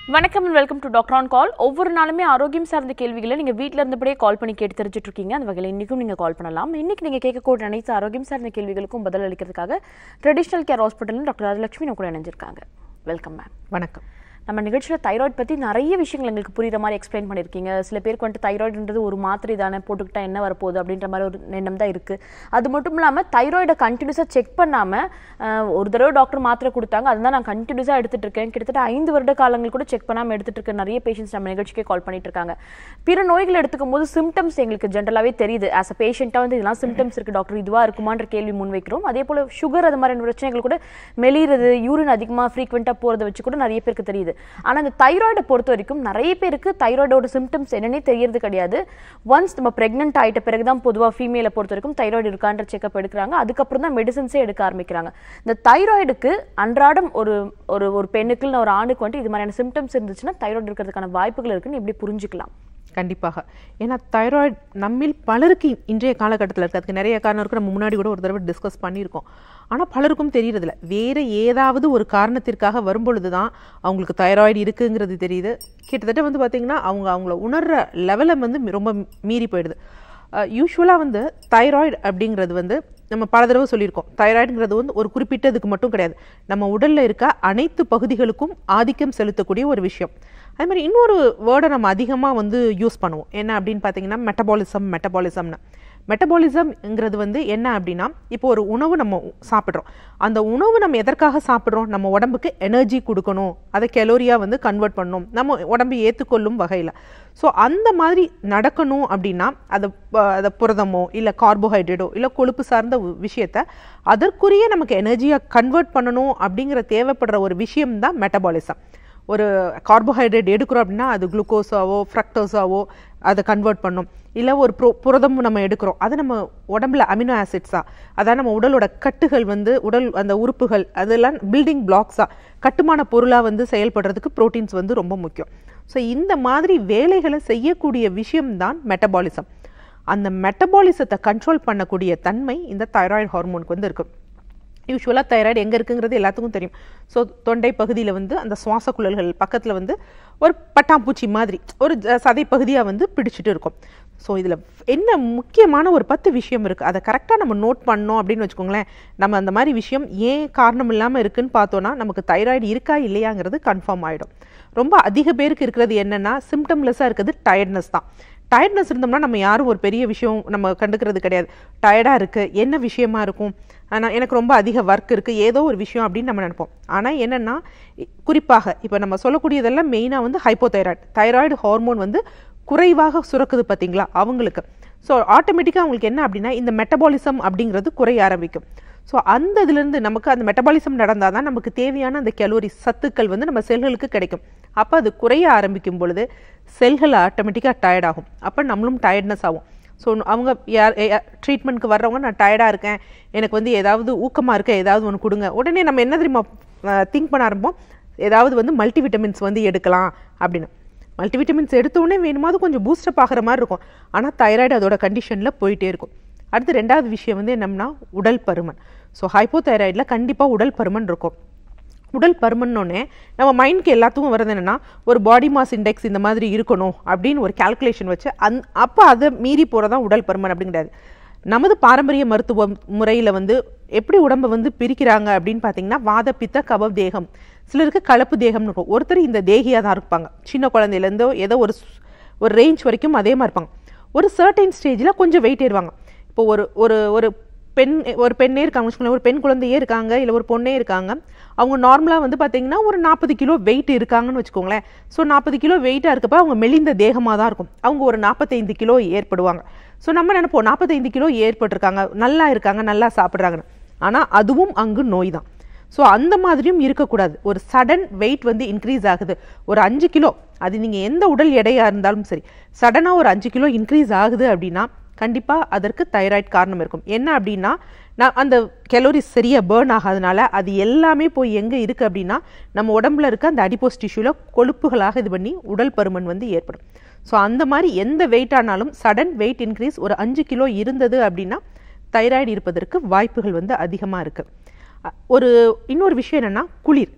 வணக்கம் and welcome to doctor on call ஒவ்வொரு நாளுமே ஆரோக்கியம் சார்ந்த கேள்விகளை நீங்க வீட்ல இருந்தபடியே கால் பண்ணி கேட்டு தெரிஞ்சுட்டு இருக்கீங்க அந்த வகையில் இன்னைக்கும் நீங்க கால் பண்ணலாம் இன்னைக்கு நீங்க கேட்கக்கூடிய அனைத்து ஆரோக்கியம் சார்ந்த கேள்விகளுக்கும் பதில் அளிக்கிறதுக்காக traditional care hospital doctor Rajalakshmi நம்ம கூட இணைஞ்சிருக்காங்க வெல்கம் மேம் வணக்கம் நம்ம நிகழ்ச்சியில் தைராய்டு பற்றி நிறைய விஷயங்கள் எங்களுக்கு புரியுற மாதிரி எக்ஸ்பிளைன் பண்ணியிருக்கீங்க சில பேருக்கு வந்துட்டு தைராய்டுன்றது ஒரு மாத்திரை தானே போட்டுக்கிட்டா என்ன வரப்போகுது அப்படின்ற மாதிரி ஒரு எண்ணம் தான் இருக்குது அது மட்டும் இல்லாமல் தைராய்டை கண்டினியூஸாக செக் பண்ணாமல் ஒரு தடவை டாக்டர் மாத்திரை கொடுத்தாங்க அதுதான் நான் கண்டினியூஸாக எடுத்துகிட்டு இருக்கேன் கிட்டத்தட்ட ஐந்து வருட காலங்கள் கூட செக் பண்ணாமல் எடுத்துகிட்டு இருக்க நிறைய பேஷண்ட்ஸ் நம்ம நிகழ்ச்சிக்கே கால் பண்ணிட்டு இருக்காங்க பிற நோய்கள் எடுத்துக்கும் போது சிம்டம்ஸ் எங்களுக்கு ஜென்ரலாகவே தெரியுது ஆஸ் அ பேஷண்ட்டாக வந்து இதெல்லாம் சிம்டம்ஸ் இருக்குது டாக்டர் இதுவாக இருக்குமான்ற கேள்வி முன்வைக்கிறோம் அதே போல் சுகர் அது மாதிரியான பிரச்சனைகள் கூட மெலிறது யூரின் அதிகமாக ஃப்ரீக்வெண்ட்டாக போகிறத வச்சு கூட நிறைய பேருக்கு தெரியுது ஆனால் இந்த தைராய்டை பொறுத்த வரைக்கும் நிறைய பேருக்கு தைராய்டோட சிம்டம்ஸ் என்னன்னே தெரியறது கிடையாது ஒன்ஸ் நம்ம ப்ரெக்னென்ட் ஆகிட்ட பிறகு தான் பொதுவாக ஃபீமேலை பொறுத்த வரைக்கும் தைராய்டு இருக்கான்ற செக்அப் எடுக்கிறாங்க அதுக்கப்புறம் தான் மெடிசன்ஸே எடுக்க ஆரம்பிக்கிறாங்க இந்த தைராய்டுக்கு அன்றாடம் ஒரு ஒரு ஒரு பெண்ணுக்கு இல்லை ஒரு ஆணுக்கு வந்துட்டு இது மாதிரியான சிம்டம்ஸ் இருந்துச்சுன்னா தைராய்டு இருக்கிறதுக்கான வாய்ப்புகள் இருக்குன்னு எப்படி புரிஞ்சுக்கலாம் கண்டிப்பாக ஏன்னா தைராய்டு நம்மில் பலருக்கு இன்றைய காலகட்டத்தில் இருக்கு அதுக்கு நிறைய காரணம் இருக்கு நம்ம முன்னாடி கூட ஒரு தடவை டிஸ்கஸ் பண்ணியிருக்கோம் ஆனால் பலருக்கும் தெரியறதில்ல வேறு ஏதாவது ஒரு காரணத்திற்காக வரும்பொழுது தான் அவங்களுக்கு தைராய்டு இருக்குங்கிறது தெரியுது கிட்டத்தட்ட வந்து பார்த்திங்கன்னா அவங்க அவங்கள உணர்ற லெவலை வந்து ரொம்ப மீறி போயிடுது யூஸ்வலாக வந்து தைராய்டு அப்படிங்கிறது வந்து நம்ம பல தடவை சொல்லியிருக்கோம் தைராய்டுங்கிறது வந்து ஒரு குறிப்பிட்டதுக்கு மட்டும் கிடையாது நம்ம உடலில் இருக்க அனைத்து பகுதிகளுக்கும் ஆதிக்கம் செலுத்தக்கூடிய ஒரு விஷயம் அதே மாதிரி இன்னொரு வேர்டை நம்ம அதிகமாக வந்து யூஸ் பண்ணுவோம் என்ன அப்படின்னு பார்த்தீங்கன்னா மெட்டபாலிசம் மெட்டபாலிசம்னு மெட்டபாலிசம்ங்கிறது வந்து என்ன அப்படின்னா இப்போ ஒரு உணவு நம்ம சாப்பிட்றோம் அந்த உணவு நம்ம எதற்காக சாப்பிட்றோம் நம்ம உடம்புக்கு எனர்ஜி கொடுக்கணும் அதை கெலோரியாக வந்து கன்வெர்ட் பண்ணணும் நம்ம உடம்பு ஏற்றுக்கொள்ளும் வகையில் ஸோ அந்த மாதிரி நடக்கணும் அப்படின்னா அதை அதை புரதமோ இல்லை கார்போஹைட்ரேட்டோ இல்லை கொழுப்பு சார்ந்த விஷயத்த அதற்குரிய நமக்கு எனர்ஜியாக கன்வெர்ட் பண்ணணும் அப்படிங்கிற தேவைப்படுற ஒரு விஷயம்தான் மெட்டபாலிசம் ஒரு கார்போஹைட்ரேட் எடுக்கிறோம் அப்படின்னா அது குளுக்கோஸாவோ ஃப்ரக்டோஸாவோ அதை கன்வெர்ட் பண்ணும் இல்லை ஒரு ப்ரோ புரதம் நம்ம எடுக்கிறோம் அது நம்ம உடம்புல அமினோ ஆசிட்ஸா அதான் நம்ம உடலோட கட்டுகள் வந்து உடல் அந்த உறுப்புகள் அதெல்லாம் பில்டிங் பிளாக்ஸா கட்டுமான பொருளாக வந்து செயல்படுறதுக்கு ப்ரோட்டீன்ஸ் வந்து ரொம்ப முக்கியம் ஸோ இந்த மாதிரி வேலைகளை செய்யக்கூடிய விஷயம்தான் மெட்டபாலிசம் அந்த மெட்டபாலிசத்தை கண்ட்ரோல் பண்ணக்கூடிய தன்மை இந்த தைராய்டு ஹார்மோனுக்கு வந்து இருக்குது யூஸ்வலாக தைராய்டு எங்கே இருக்குங்கிறது எல்லாத்துக்கும் தெரியும் ஸோ தொண்டை பகுதியில் வந்து அந்த சுவாச குழல்கள் பக்கத்தில் வந்து ஒரு பட்டாம்பூச்சி மாதிரி ஒரு சதை பகுதியாக வந்து பிடிச்சிட்டு இருக்கும் ஸோ இதில் என்ன முக்கியமான ஒரு பத்து விஷயம் இருக்குது அதை கரெக்டாக நம்ம நோட் பண்ணோம் அப்படின்னு வச்சுக்கோங்களேன் நம்ம அந்த மாதிரி விஷயம் ஏன் காரணம் இல்லாமல் இருக்குன்னு பார்த்தோன்னா நமக்கு தைராய்டு இருக்கா இல்லையாங்கிறது கன்ஃபார்ம் ஆகிடும் ரொம்ப அதிக பேருக்கு இருக்கிறது என்னென்னா சிம்டம்லெஸ்ஸாக இருக்கிறது டயர்ட்னஸ் தான் டயர்ட்னஸ் இருந்தோம்னா நம்ம யாரும் ஒரு பெரிய விஷயம் நம்ம கண்டுக்கிறது கிடையாது டயர்டாக இருக்குது என்ன விஷயமா இருக்கும் ஆனால் எனக்கு ரொம்ப அதிக ஒர்க் இருக்குது ஏதோ ஒரு விஷயம் அப்படின்னு நம்ம நினைப்போம் ஆனால் என்னென்னா குறிப்பாக இப்போ நம்ம சொல்லக்கூடியதெல்லாம் மெயினாக வந்து ஹைப்போதைராய்டு தைராய்டு ஹார்மோன் வந்து குறைவாக சுரக்குது பார்த்தீங்களா அவங்களுக்கு ஸோ ஆட்டோமேட்டிக்காக அவங்களுக்கு என்ன அப்படின்னா இந்த மெட்டபாலிசம் அப்படிங்கிறது குறைய ஆரம்பிக்கும் ஸோ அந்த இதுலேருந்து நமக்கு அந்த மெட்டபாலிசம் நடந்தால் தான் நமக்கு தேவையான அந்த கெலோரி சத்துக்கள் வந்து நம்ம செல்களுக்கு கிடைக்கும் அப்போ அது குறைய ஆரம்பிக்கும் பொழுது செல்கள் ஆட்டோமேட்டிக்காக டயர்ட் ஆகும் அப்போ நம்மளும் டயர்ட்னஸ் ஆகும் ஸோ அவங்க யார் ட்ரீட்மெண்ட்க்கு வர்றவங்க நான் டயர்டாக இருக்கேன் எனக்கு வந்து ஏதாவது ஊக்கமாக இருக்க ஏதாவது ஒன்று கொடுங்க உடனே நம்ம என்ன தெரியுமா திங்க் பண்ண ஆரம்பிப்போம் ஏதாவது வந்து மல்டி விட்டமின்ஸ் வந்து எடுக்கலாம் அப்படின்னு மல்டி விட்டமின்ஸ் எடுத்தோடனே வேணுமாவது கொஞ்சம் பூஸ்டப் ஆகிற மாதிரி இருக்கும் ஆனால் தைராய்டு அதோட கண்டிஷனில் போயிட்டே இருக்கும் அடுத்து ரெண்டாவது விஷயம் வந்து என்னம்னா உடல் பருமன் ஸோ ஹைப்போதைராய்டில் கண்டிப்பாக உடல் பருமன் இருக்கும் உடல் பருமன்னொன்னே நம்ம மைண்ட்க்கு எல்லாத்துக்கும் வரது என்னென்னா ஒரு பாடி மாஸ் இண்டெக்ஸ் இந்த மாதிரி இருக்கணும் அப்படின்னு ஒரு கால்குலேஷன் வச்சு அந் அப்போ அதை மீறி போகிறதான் உடல் பருமன் அப்படின்னு கிடையாது நமது பாரம்பரிய மருத்துவ முறையில் வந்து எப்படி உடம்பை வந்து பிரிக்கிறாங்க அப்படின்னு பார்த்தீங்கன்னா வாத பித்த கப தேகம் சிலருக்கு கலப்பு தேகம்னு இருக்கும் ஒருத்தர் இந்த தேகியாக தான் இருப்பாங்க சின்ன குழந்தையிலேருந்தோ ஏதோ ஒரு ஒரு ரேஞ்ச் வரைக்கும் அதே மாதிரி இருப்பாங்க ஒரு சர்டைன் ஸ்டேஜில் கொஞ்சம் வெயிட் ஏறுவாங்க இப்போ ஒரு ஒரு ஒரு பெண் ஒரு பெண்ணே இருக்காங்க வச்சுக்கோங்களேன் ஒரு பெண் குழந்தையே இருக்காங்க இல்லை ஒரு பொண்ணே இருக்காங்க அவங்க நார்மலாக வந்து பார்த்தீங்கன்னா ஒரு நாற்பது கிலோ வெயிட் இருக்காங்கன்னு வச்சுக்கோங்களேன் ஸோ நாற்பது கிலோ வெயிட்டாக இருக்கப்ப அவங்க மெலிந்த தேகமாக தான் இருக்கும் அவங்க ஒரு நாற்பத்தைந்து கிலோ ஏற்படுவாங்க ஸோ நம்ம நினைப்போம் நாற்பத்தைந்து கிலோ ஏற்பட்டிருக்காங்க நல்லா இருக்காங்க நல்லா சாப்பிட்றாங்கன்னு ஆனால் அதுவும் அங்கு நோய் தான் ஸோ அந்த மாதிரியும் இருக்கக்கூடாது ஒரு சடன் வெயிட் வந்து இன்க்ரீஸ் ஆகுது ஒரு அஞ்சு கிலோ அது நீங்கள் எந்த உடல் எடையாக இருந்தாலும் சரி சடனாக ஒரு அஞ்சு கிலோ இன்க்ரீஸ் ஆகுது அப்படின்னா கண்டிப்பாக அதற்கு தைராய்டு காரணம் இருக்கும் என்ன அப்படின்னா நான் அந்த கெலோரிஸ் சரியாக பேர்ன் ஆகாதனால அது எல்லாமே போய் எங்கே இருக்குது அப்படின்னா நம்ம உடம்புல இருக்க அந்த அடிப்போஸ் டிஷ்யூவில் கொழுப்புகளாக இது பண்ணி உடல் பருமன் வந்து ஏற்படும் ஸோ அந்த மாதிரி எந்த வெயிட் ஆனாலும் சடன் வெயிட் இன்க்ரீஸ் ஒரு அஞ்சு கிலோ இருந்தது அப்படின்னா தைராய்டு இருப்பதற்கு வாய்ப்புகள் வந்து அதிகமாக இருக்குது ஒரு இன்னொரு விஷயம் என்னென்னா குளிர் இப்போ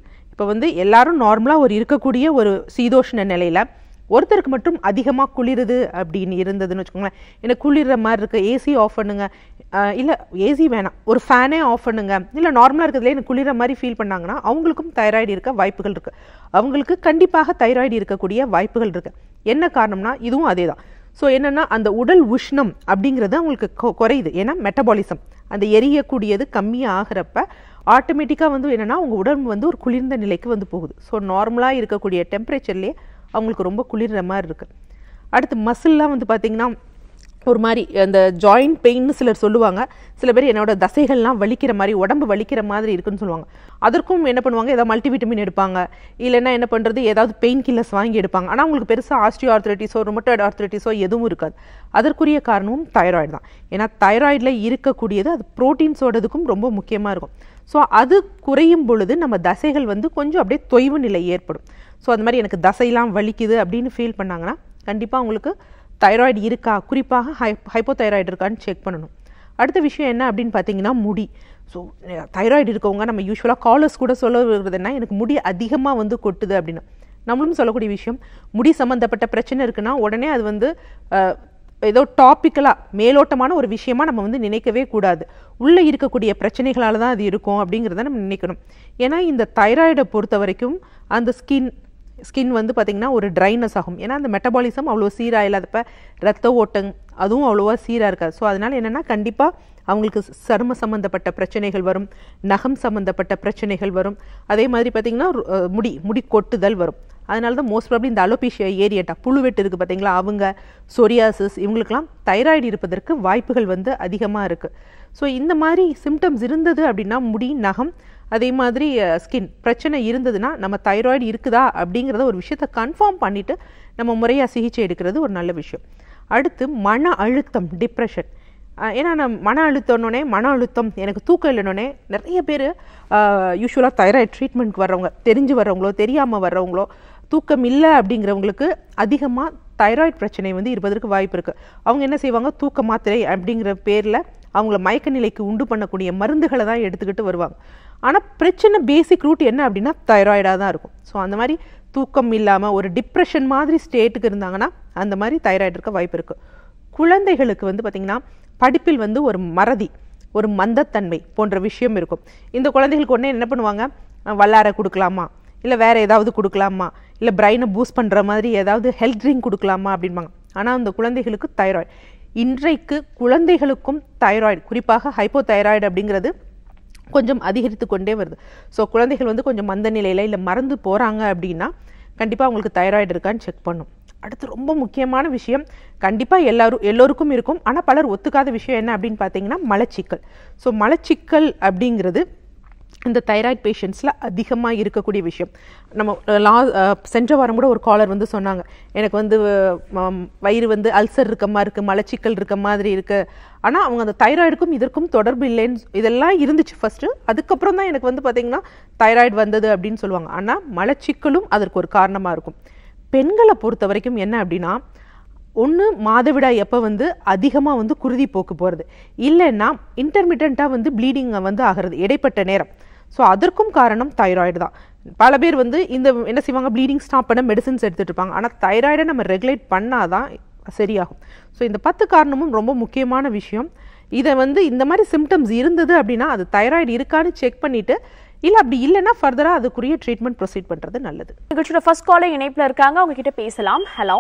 இப்போ வந்து எல்லாரும் நார்மலாக ஒரு இருக்கக்கூடிய ஒரு சீதோஷ்ண நிலையில ஒருத்தருக்கு மட்டும் அதிகமாக குளிருது அப்படின்னு இருந்ததுன்னு வச்சுக்கோங்களேன் எனக்கு குளிர்ற மாதிரி இருக்கு ஏசி ஆஃப் பண்ணுங்க அஹ் இல்ல ஏசி வேணாம் ஒரு ஃபேனே ஆஃப் பண்ணுங்க இல்ல நார்மலாக இருக்கிறதுல எனக்கு குளிர மாதிரி ஃபீல் பண்ணாங்கன்னா அவங்களுக்கும் தைராய்டு இருக்க வாய்ப்புகள் இருக்கு அவங்களுக்கு கண்டிப்பாக தைராய்டு இருக்கக்கூடிய வாய்ப்புகள் இருக்கு என்ன காரணம்னா இதுவும் அதே தான் ஸோ என்னன்னா அந்த உடல் உஷ்ணம் அப்படிங்கிறது அவங்களுக்கு கொ- குறையுது ஏன்னா மெட்டபாலிசம் அந்த எரியக்கூடியது கம்மியாக ஆகிறப்ப ஆட்டோமேட்டிக்காக வந்து என்னன்னா உங்க உடம்பு வந்து ஒரு குளிர்ந்த நிலைக்கு வந்து போகுது ஸோ நார்மலாக இருக்கக்கூடிய டெம்பரேச்சர்லேயே அவங்களுக்கு ரொம்ப குளிர்ற மாதிரி இருக்கு அடுத்து மசில்லாம் வந்து பார்த்தீங்கன்னா ஒரு மாதிரி அந்த ஜாயிண்ட் பெயின்னு சிலர் சொல்லுவாங்க சில பேர் என்னோட தசைகள்லாம் வலிக்கிற மாதிரி உடம்பு வலிக்கிற மாதிரி இருக்குன்னு சொல்லுவாங்க அதற்கும் என்ன பண்ணுவாங்க ஏதாவது மல்டிவிட்டமின் எடுப்பாங்க இல்லைன்னா என்ன பண்ணுறது ஏதாவது பெயின் கில்லர்ஸ் வாங்கி எடுப்பாங்க ஆனால் அவங்களுக்கு பெருசாக ஆஸ்டியோ ஆர்த்ரைட்டிஸோ ரொமட்டோய்டு ஆர்த்ரைட்டிஸோ எதுவும் இருக்காது அதற்குரிய காரணமும் தைராய்டு தான் ஏன்னா தைராய்டில் இருக்கக்கூடியது அது ப்ரோட்டீன்ஸோடதுக்கும் ரொம்ப முக்கியமாக இருக்கும் ஸோ அது குறையும் பொழுது நம்ம தசைகள் வந்து கொஞ்சம் அப்படியே தொய்வு நிலை ஏற்படும் ஸோ அந்த மாதிரி எனக்கு தசையெல்லாம் வலிக்குது அப்படின்னு ஃபீல் பண்ணாங்கன்னா கண்டிப்பாக அவங்களுக்கு தைராய்டு இருக்கா குறிப்பாக ஹை ஹைப்போதைராய்டு இருக்கான்னு செக் பண்ணணும் அடுத்த விஷயம் என்ன அப்படின்னு பார்த்தீங்கன்னா முடி ஸோ தைராய்டு இருக்கவங்க நம்ம யூஸ்வலாக காலர்ஸ் கூட சொல்ல வருதுன்னா எனக்கு முடி அதிகமாக வந்து கொட்டுது அப்படின்னு நம்மளும் சொல்லக்கூடிய விஷயம் முடி சம்மந்தப்பட்ட பிரச்சனை இருக்குன்னா உடனே அது வந்து அஹ், ஏதோ டாப்பிக்கலாக மேலோட்டமான ஒரு விஷயமா நம்ம வந்து நினைக்கவே கூடாது உள்ளே இருக்கக்கூடிய பிரச்சனைகளால தான் அது இருக்கும் அப்படிங்கிறத நம்ம நினைக்கணும் ஏன்னா இந்த தைராய்டை பொறுத்த வரைக்கும் அந்த ஸ்கின் ஸ்கின் வந்து பார்த்திங்கன்னா ஒரு ட்ரைனஸ் ஆகும் ஏன்னா அந்த மெட்டபாலிசம் அவ்வளோ சீராக இல்லாதப்ப ரத்த ஓட்டம் அதுவும் அவ்வளோவா சீராக இருக்காது ஸோ அதனால் என்னென்னா கண்டிப்பாக அவங்களுக்கு சரும சம்மந்தப்பட்ட பிரச்சனைகள் வரும் நகம் சம்மந்தப்பட்ட பிரச்சனைகள் வரும் அதே மாதிரி பார்த்திங்கன்னா ரு- அஹ் முடி முடி கொட்டுதல் வரும் அதனால தான் மோஸ்ட் ப்ராப்ளி இந்த அலோபேஷியா ஏரியட்டா புழுவெட்டு இருக்குது பார்த்தீங்களா அவங்க சொரியாசிஸ் இவங்களுக்கெல்லாம் தைராய்டு இருப்பதற்கு வாய்ப்புகள் வந்து அதிகமாக இருக்குது ஸோ இந்த மாதிரி சிம்டம்ஸ் இருந்தது அப்படின்னா முடி நகம் அதே மாதிரி ஸ்கின் பிரச்சனை இருந்ததுன்னா நம்ம தைராய்டு இருக்குதா அப்படிங்கிறத ஒரு விஷயத்தை கன்ஃபார்ம் பண்ணிட்டு நம்ம முறையாக சிகிச்சை எடுக்கிறது ஒரு நல்ல விஷயம் அடுத்து மன அழுத்தம் டிப்ரெஷன் ஏன்னா நான் மன அழுத்தம்னோடனே மன அழுத்தம் எனக்கு தூக்கம் இல்லைனோடனே நிறைய பேர் யூஸ்வலாக தைராய்டு ட்ரீட்மெண்ட்க்கு வர்றவங்க தெரிஞ்சு வர்றவங்களோ தெரியாமல் வர்றவங்களோ தூக்கம் இல்லை அப்படிங்கிறவங்களுக்கு அதிகமாக தைராய்டு பிரச்சனை வந்து இருப்பதற்கு வாய்ப்பு இருக்குது அவங்க என்ன செய்வாங்க தூக்க மாத்திரை அப்படிங்கிற பேரில் அவங்கள மயக்க நிலைக்கு உண்டு பண்ணக்கூடிய மருந்துகளை தான் எடுத்துக்கிட்டு வருவாங்க ஆனால் பிரச்சனை பேசிக் ரூட் என்ன அப்படின்னா தைராய்டாக தான் இருக்கும் ஸோ அந்த மாதிரி தூக்கம் இல்லாமல் ஒரு டிப்ரெஷன் மாதிரி ஸ்டேட்டுக்கு இருந்தாங்கன்னா அந்த மாதிரி தைராய்டு இருக்க வாய்ப்பு இருக்குது குழந்தைகளுக்கு வந்து பார்த்திங்கன்னா படிப்பில் வந்து ஒரு மறதி ஒரு மந்தத்தன்மை போன்ற விஷயம் இருக்கும் இந்த குழந்தைகளுக்கு உடனே என்ன பண்ணுவாங்க அஹ் வல்லாரை கொடுக்கலாமா இல்லை வேற ஏதாவது கொடுக்கலாமா இல்லை பிரைனை பூஸ்ட் பண்ணுற மாதிரி ஏதாவது ஹெல்த் ட்ரிங்க் கொடுக்கலாமா அப்படிம்பாங்க ஆனால் அந்த குழந்தைகளுக்கு தைராய்டு இன்றைக்கு குழந்தைகளுக்கும் தைராய்டு குறிப்பாக ஹைப்போ தைராய்டு அப்படிங்கிறது கொஞ்சம் அதிகரித்து கொண்டே வருது ஸோ குழந்தைகள் வந்து கொஞ்சம் மந்த நிலையில் இல்லை மறந்து போகிறாங்க அப்படின்னா கண்டிப்பாக அவங்களுக்கு தைராய்டு இருக்கான்னு செக் பண்ணும் அடுத்து ரொம்ப முக்கியமான விஷயம் கண்டிப்பாக எல்லாரும் எல்லோருக்கும் இருக்கும் ஆனால் பலர் ஒத்துக்காத விஷயம் என்ன அப்படின்னு பார்த்தீங்கன்னா மலச்சிக்கல் ஸோ மலச்சிக்கல் அப்படிங்கிறது இந்த தைராய்டு பேஷண்ட்ஸில் அதிகமாக இருக்கக்கூடிய விஷயம் நம்ம லா சென்ற வாரம் கூட ஒரு காலர் வந்து சொன்னாங்க எனக்கு வந்து ம, வயிறு வந்து அல்சர் இருக்க மாதிரி இருக்குது மலச்சிக்கல் இருக்க மாதிரி இருக்குது ஆனால் அவங்க அந்த தைராய்டுக்கும் இதற்கும் தொடர்பு இல்லைன்னு இதெல்லாம் இருந்துச்சு ஃபஸ்ட்டு அதுக்கப்புறம் தான் எனக்கு வந்து பார்த்திங்கன்னா தைராய்டு வந்தது அப்படின்னு சொல்லுவாங்க ஆனால் மலச்சிக்கலும் அதற்கு ஒரு காரணமாக இருக்கும் பெண்களை பொறுத்த வரைக்கும் என்ன அப்படின்னா ஒன்று மாதவிடாய் எப்போ வந்து அதிகமாக வந்து குருதி போக்கு போகிறது இல்லைன்னா இன்டர்மீடியண்ட்டாக வந்து ப்ளீடிங் வந்து ஆகிறது இடைப்பட்ட நேரம் ஸோ அதற்கும் காரணம் தைராய்டு தான் பல பேர் வந்து இந்த என்ன செய்வாங்க ப்ளீடிங் ஸ்டாப் பண்ண மெடிசின்ஸ் எடுத்துகிட்டு இருப்பாங்க ஆனால் தைராய்டை நம்ம ரெகுலேட் பண்ணாதான் சரியாகும் ஸோ இந்த பத்து காரணமும் ரொம்ப முக்கியமான விஷயம் இதை வந்து இந்த மாதிரி சிம்டம்ஸ் இருந்தது அப்படின்னா அது தைராய்டு இருக்கான்னு செக் பண்ணிவிட்டு இல்லை அப்படி இல்லைன்னா ஃபர்தராக அதுக்குரிய ட்ரீட்மெண்ட் ப்ரொசீட் பண்ணுறது நல்லது நிகழ்ச்சியோட ஃபர்ஸ்ட் காலர் இணைப்புல இருக்காங்க அவங்க கிட்ட பேசலாம் ஹலோ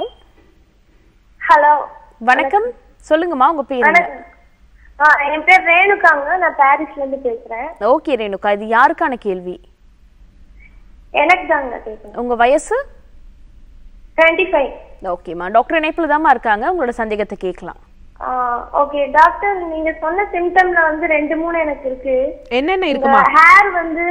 ஹலோ வணக்கம் சொல்லுங்கம்மா உங்க பேர் என்ன வணக்கம் ஆ என் பேர் ரேணுகாங்க நான் பாரிஸ்ல இருந்து பேசுறேன் ஓகே ரேணுகா இது யாருக்கான கேள்வி எனக்கு தாங்க கேட்கணும் உங்க வயசு டுவெண்ட்டி ஃபைவ் ஓகேம்மா டாக்டர் இணைப்புல தாம்மா இருக்காங்க உங்களோட சந்தேகத்தை கேட்கலாம் ஓகே டாக்டர் நீங்க சொன்ன சிம்டம்ல வந்து ரெண்டு மூணு எனக்கு இருக்கு என்னென்ன இருக்குமா ஹேர் வந்து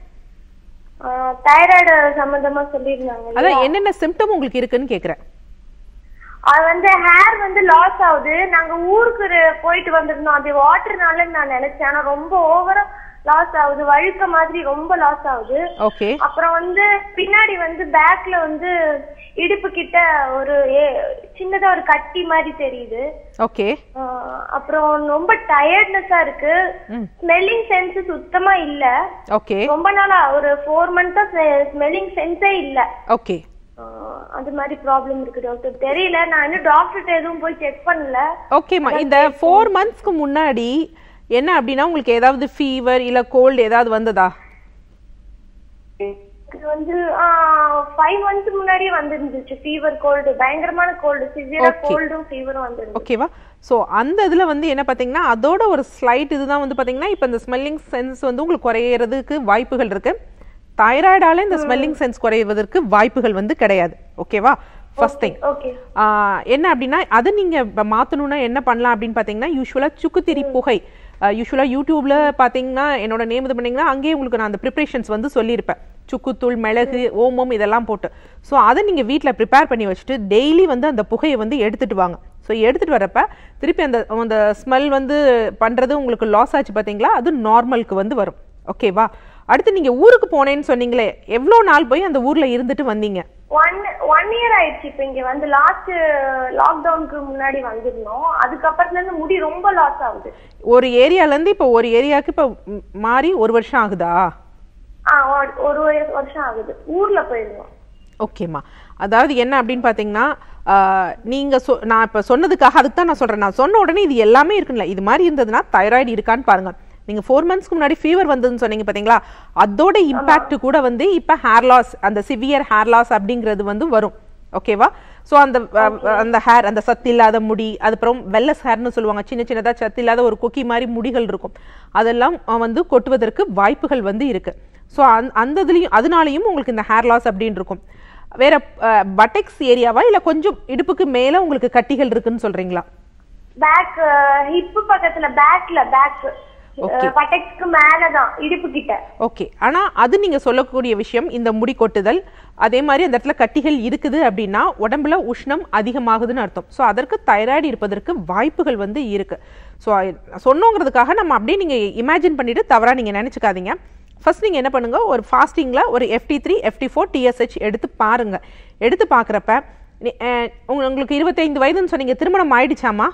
தைராய்டு சம்பந்தமா சொல்லியிருந்தாங்க இல்லையா? அதான் என்னென்ன சிம்டம் உங்களுக்கு இருக்குன்னு கேட்குறேன் அது வந்து ஹேர் வந்து லாஸ் ஆகுது நாங்க ஊருக்கு ரு- போயிட்டு வந்திருந்தோம் அது வாட்டர்னால நான் நினைச்சேன் ஆனா ரொம்ப ஓவரா லாஸ் ஆகுது வழுக்க மாதிரி ரொம்ப லாஸ் ஆகுது ஓகே அப்புறம் வந்து பின்னாடி வந்து பேக்ல வந்து இடுப்பு கிட்ட ஒரு ஏ- சின்னதா ஒரு கட்டி மாதிரி தெரியுது ஓகே ஆஹ் அப்புறம் ரொம்ப டயர்ட்னஸா இருக்கு ஸ்மெல்லிங் சென்ஸ் சுத்தமா இல்ல ஓகே ரொம்ப நாளா ஒரு ஃபோர் மந்த்தா ஸ்மெல்லிங் சென்ஸே இல்ல ஓகே ஆஹ் அது மாதிரி ப்ராப்ளம் இருக்கு டாக்டர் தெரியல நான் இன்னும் டாக்டர்கிட்ட எதுவும் போய் செக் பண்ணல ஓகேம்மா இந்த ஃபோர் மந்த்ஸ்க்கு முன்னாடி என்ன அப்படின்னா உங்களுக்கு ஏதாவது ஃபீவர் இல்ல கோல்டு ஏதாவது வந்ததா இது வந்து ஃபைவ் மந்த்ஸ் முன்னாடியே வந்துருந்துச்சு ஃபீவர் கோல்டு பயங்கரமான கோல்டு சிவியரா Okay. கோல்டும் ஃபீவரும் வந்துருந்துச்சு ஓகேவா ஸோ அந்த இதில் வந்து என்ன பார்த்தீங்கன்னா அதோட ஒரு ஸ்லைட் இதுதான் வந்து பார்த்தீங்கன்னா இப்போ இந்த ஸ்மெல்லிங் சென்ஸ் வந்து உங்களுக்கு குறையிறதுக்கு வாய்ப்புகள் இருக்கு தைராய்டால இந்த ஸ்மெல்லிங் சென்ஸ் குறைவதற்கு வாய்ப்புகள் வந்து கிடையாது ஓகேவா ஃபர்ஸ்ட் திங் ஓகே என்ன அப்படின்னா அதை நீங்க இப்ப மாத்தணும்னா என்ன பண்ணலாம் அப்படின்னு பார்த்தீங்கன்னா யூஸ்வலா சுக்குத்திரி புகை யூஸ்வலா யூடியூப்ல பார்த்தீங்கன்னா என்னோட நேம் இது பண்ணீங்கன்னா அங்கேயே உங்களுக்கு நான் அந்த ப்ரிப்ரேஷன்ஸ் வந்து சொல்லியிருப்பேன் சுக்குத்தூள் மிளகு ஓமம் இதெல்லாம் போட்டு ஸோ அதை நீங்கள் வீட்டில் ப்ரிப்பேர் பண்ணி வச்சுட்டு டெய்லி வந்து அந்த புகையை வந்து எடுத்துட்டு வாங்க ஸோ எடுத்துட்டு வரப்ப திருப்பி அந்த அந்த ஸ்மெல் வந்து பண்றது உங்களுக்கு லாஸ் ஆச்சு பார்த்தீங்களா அது நார்மலுக்கு வந்து வரும் ஓகேவா அடுத்து நீங்க ஊருக்கு போனேன்னு சொன்னீங்களே எவ்வளோ நாள் போய் அந்த ஊர்ல இருந்துட்டு வந்தீங்க ஒன் ஒன் இயர் ஆயிடுச்சு இப்ப இங்க வந்து லாஸ்ட் லாக்டவுனுக்கு முன்னாடி வந்திருந்தோம் அதுக்கப்புறத்துல இருந்து முடி ரொம்ப லாஸ் ஆகுது ஒரு ஏரியால இருந்து இப்போ ஒரு ஏரியாவுக்கு இப்போ ம், மாறி ஒரு வருஷம் ஆகுதா ஆ ஒரு- ஒரு வய- வருஷம் ஆகுது ஊர்ல போயிருந்தோம் ஓகேம்மா அதாவது என்ன அப்படின்னு பார்த்தீங்கன்னா ஆஹ், நீங்க சொ நான் இப்போ சொன்னதுக்காக அதுக்கு தான் நான் சொல்றேன் நான் சொன்ன உடனே இது எல்லாமே இருக்குல்ல இது மாதிரி இருந்ததுன்னா தைராய்டு இருக்கான்னு பாருங்க நீங்க ஃபோர் மந்த்ஸ்க்கு முன்னாடி ஃபீவர் வந்ததுன்னு சொன்னீங்க பாத்தீங்களா அதோட இம்பாக்ட் கூட வந்து இப்போ ஹேர் லாஸ் அந்த சிவியர் ஹேர் லாஸ் அப்படிங்கிறது வந்து வரும் ஓகேவா ஸோ அந்த அஹ், அந்த ஹேர் அந்த சத்து இல்லாத முடி அதுக்கப்புறம் வெல்லஸ் ஹேர்னு சொல்லுவாங்க சின்ன சின்னதா சத்து இல்லாத ஒரு கொக்கி மாதிரி முடிகள் இருக்கும் அதெல்லாம் அஹ், வந்து கொட்டுவதற்கு வாய்ப்புகள் வந்து இருக்கு ஸோ அந் அந்த இதுலயும் அதனாலையும் உங்களுக்கு இந்த ஹேர் லாஸ் அப்படின்னு இருக்கும் வேற பட்டெக்ஸ் ஏரியாவா இல்ல கொஞ்சம் இடுப்புக்கு மேல உங்களுக்கு கட்டிகள் இருக்குன்னு சொல்றீங்களா பேக் ஹிப் பக்கத்துல பேக்ல பேக் Okay. பட்டெக்ஸ்க்கு மேலதான் இடுப்பு கிட்ட ஓகே ஆனா அது நீங்க சொல்லக்கூடிய விஷயம் இந்த முடி கொட்டுதல் அதே மாதிரி அந்த இடத்துல கட்டிகள் இருக்குது அப்படின்னா உடம்புல உஷ்ணம் அதிகமாகுதுன்னு அர்த்தம் ஸோ அதற்கு தைராய்டு இருப்பதற்கு வாய்ப்புகள் வந்து இருக்கு ஸோ சொன்னோங்கிறதுக்காக நம்ம அப்படியே நீங்க இமேஜின் பண்ணிட்டு தவறா நீங்க நினைச்சுக்காதீங்க ஃபர்ஸ்ட் நீங்க என்ன பண்ணுங்க ஒரு ஃபாஸ்டிங்ல ஒரு FT three FT four TSH எடுத்து பாருங்க எடுத்து பார்க்குறப்ப உங்களுக்கு இருபத்தைந்து வயதுன்னு சொன்னீங்க திருமணம் ஆயிடுச்சாமா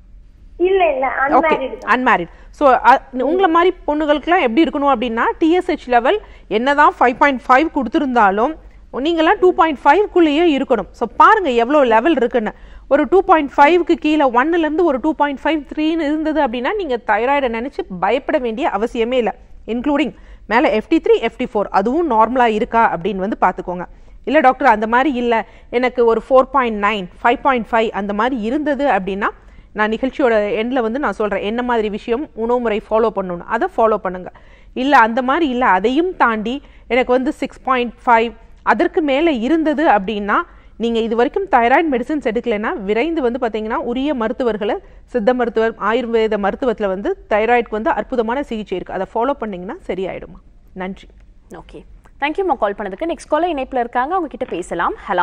இல்ல இல்ல ஓகே அன்மேரிட் அன்மேரிட் ஸோ உங்களை மாதிரி பொண்ணுகளுக்குலாம் எப்படி இருக்கணும் அப்படின்னா டிஎஸ்ஹெச் லெவல் என்னதான் ஃபைவ் பாயிண்ட் ஃபைவ் கொடுத்துருந்தாலும் நீங்களாம் டூ பாயிண்ட் ஃபைவ்க்குள்ளேயே இருக்கணும் ஸோ பாருங்க எவ்வளோ லெவல் இருக்குன்னு ஒரு டூ பாயிண்ட் ஃபைவ்க்கு கீழே ஒன்னுலேருந்து ஒரு டூ பாயிண்ட் ஃபைவ் த்ரீன்னு இருந்தது அப்படின்னா நீங்கள் தைராய்டை நினச்சி பயப்பட வேண்டிய அவசியமே இல்லை இன்க்ளூடிங் மேலே எஃப்டி த்ரீ எஃப்டி ஃபோர் அதுவும் நார்மலாக இருக்கா அப்படின்னு வந்து பார்த்துக்கோங்க இல்லை டாக்டர் அந்த மாதிரி இல்லை எனக்கு ஒரு four point nine five point five அந்த மாதிரி இருந்தது அப்படின்னா நான் நிகழ்ச்சியோட எண்டில் வந்து நான் சொல்கிறேன் என்ன மாதிரி விஷயம் உணவு முறை ஃபாலோ பண்ணணும் அதை ஃபாலோ பண்ணுங்க இல்லை அந்த மாதிரி இல்லை அதையும் தாண்டி எனக்கு வந்து சிக்ஸ் பாயிண்ட் ஃபைவ் அதற்கு மேலே இருந்தது அப்படின்னா நீங்கள் இது வரைக்கும் தைராய்டு மெடிசின்ஸ் எடுக்கலைன்னா விரைந்து வந்து பார்த்தீங்கன்னா உரிய மருத்துவர்களை சித்த மருத்துவர் ஆயுர்வேத மருத்துவத்தில் வந்து தைராய்டுக்கு வந்து அற்புதமான சிகிச்சை இருக்குது அதை ஃபாலோ பண்ணிங்கன்னா சரியாயிடுமா நன்றி ஓகே தேங்க்யூம்மா கால் பண்ணதுக்கு நெக்ஸ்ட் காலர் இணைப்புல இருக்காங்க அவங்க கிட்ட பேசலாம் ஹலோ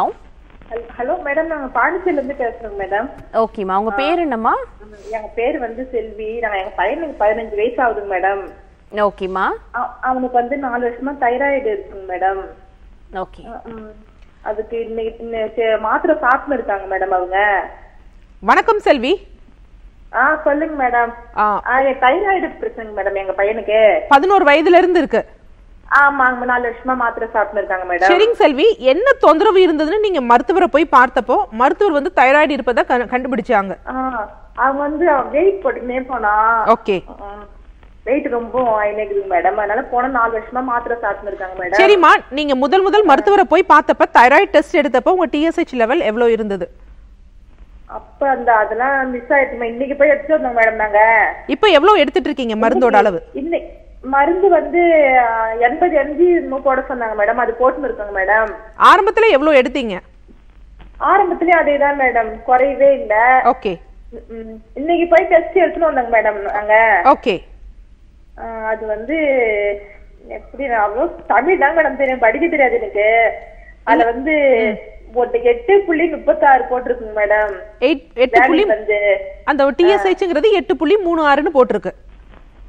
ஹலோ மேடம் நாங்க பாண்டிச்சேரில இருந்து பேசுறோம் மேடம் ஓகேம்மா உங்க பேர் என்னம்மா எங்க பேர் வந்து செல்வி நாங்க எங்க பையனுக்கு பதினஞ்சு வயசு ஆகுதுங்க மேடம் ஓகேம்மா அ- அவனுக்கு வந்து நாலு வருஷமா தைராய்டு இருக்குங்க மேடம் ஓகே ம். அதுக்கு இன்னைக்கு இன்னைக்கு மாத்திரை சாப்பிட்டு இருக்காங்க மேடம் அவங்க வணக்கம் செல்வி ஆ சொல்லுங்க மேடம் ஆ, தைராய்டு பிரச்சனைங்க மேடம் எங்க பையனுக்கு பதினோரு வயதுல இருந்து இருக்கு ஆமாங்க நாலு வருஷமா மாத்திரை சாப்பிட்டு இருக்காங்க மேடம் சரிங்க செல்வி என்ன தொந்தரவு இருந்ததுன்னு நீங்க மருத்துவரை போய் பார்த்தப்போ மருத்துவர் வந்து தைராய்டு இருப்பதா கண்டு- கண்டுபிடிச்சாங்க ஆ, அவங்க வந்து வெயிட் போட்டுனே போனா ஓகே வெயிட் ரொம்ப ஆயினேக்குதுங்க மேடம் அதனால போன நாலு வருஷமா மாத்திரை சாப்பிட்டு இருக்காங்க மேடம் சரிம்மா நீங்க முதல் முதல் மருத்துவரை போய் பார்த்தப்ப தைராய்டு டெஸ்ட் எடுத்தப்போ உங்க டிஎஸ்ஹெச் லெவல் எவ்வளவு இருந்தது அப்ப அந்த அதெல்லாம் மிஸ் ஆயிடுச்சுமா இன்னைக்கு போய் எடுத்துட்டு வந்தோம் மேடம் நாங்க இப்போ எவ்வளவு எடுத்துட்டு இருக்கீங்க மருந்தோட அளவு இன்னைக்கு மருந்து வந்து ஆஹ், எண்பது எம்ஜி போட சொன்னாங்க மேடம் அது போட்டுன்னு இருக்காங்க மேடம் ஆரம்பத்துல எவ்வளவு எடுத்தீங்க ஆரம்பத்திலயும் அதேதான் மேடம் குறையவே இல்ல ஓகே ம், இன்னைக்கு போய் டெஸ்ட் எடுத்துட்டு வந்தாங்க மேடம் நாங்க ஓகே ஆஹ், அது வந்து எப்படி நான் அவ்வளோ தமிழ் தான் மேடம் தெரியும் படிக்க தெரியாது எனக்கு அதுல வந்து ஒரு எட்டு புள்ளி முப்பத்தாறு போட்டிருக்குங்க மேடம் எயிட் எட்டு புள்ளி வேல்யூ வந்து அந்த டிஎஸ்ஹெச்ங்கிறது எட்டு புள்ளி மூணு ஆறுன்னு போட்டிருக்கு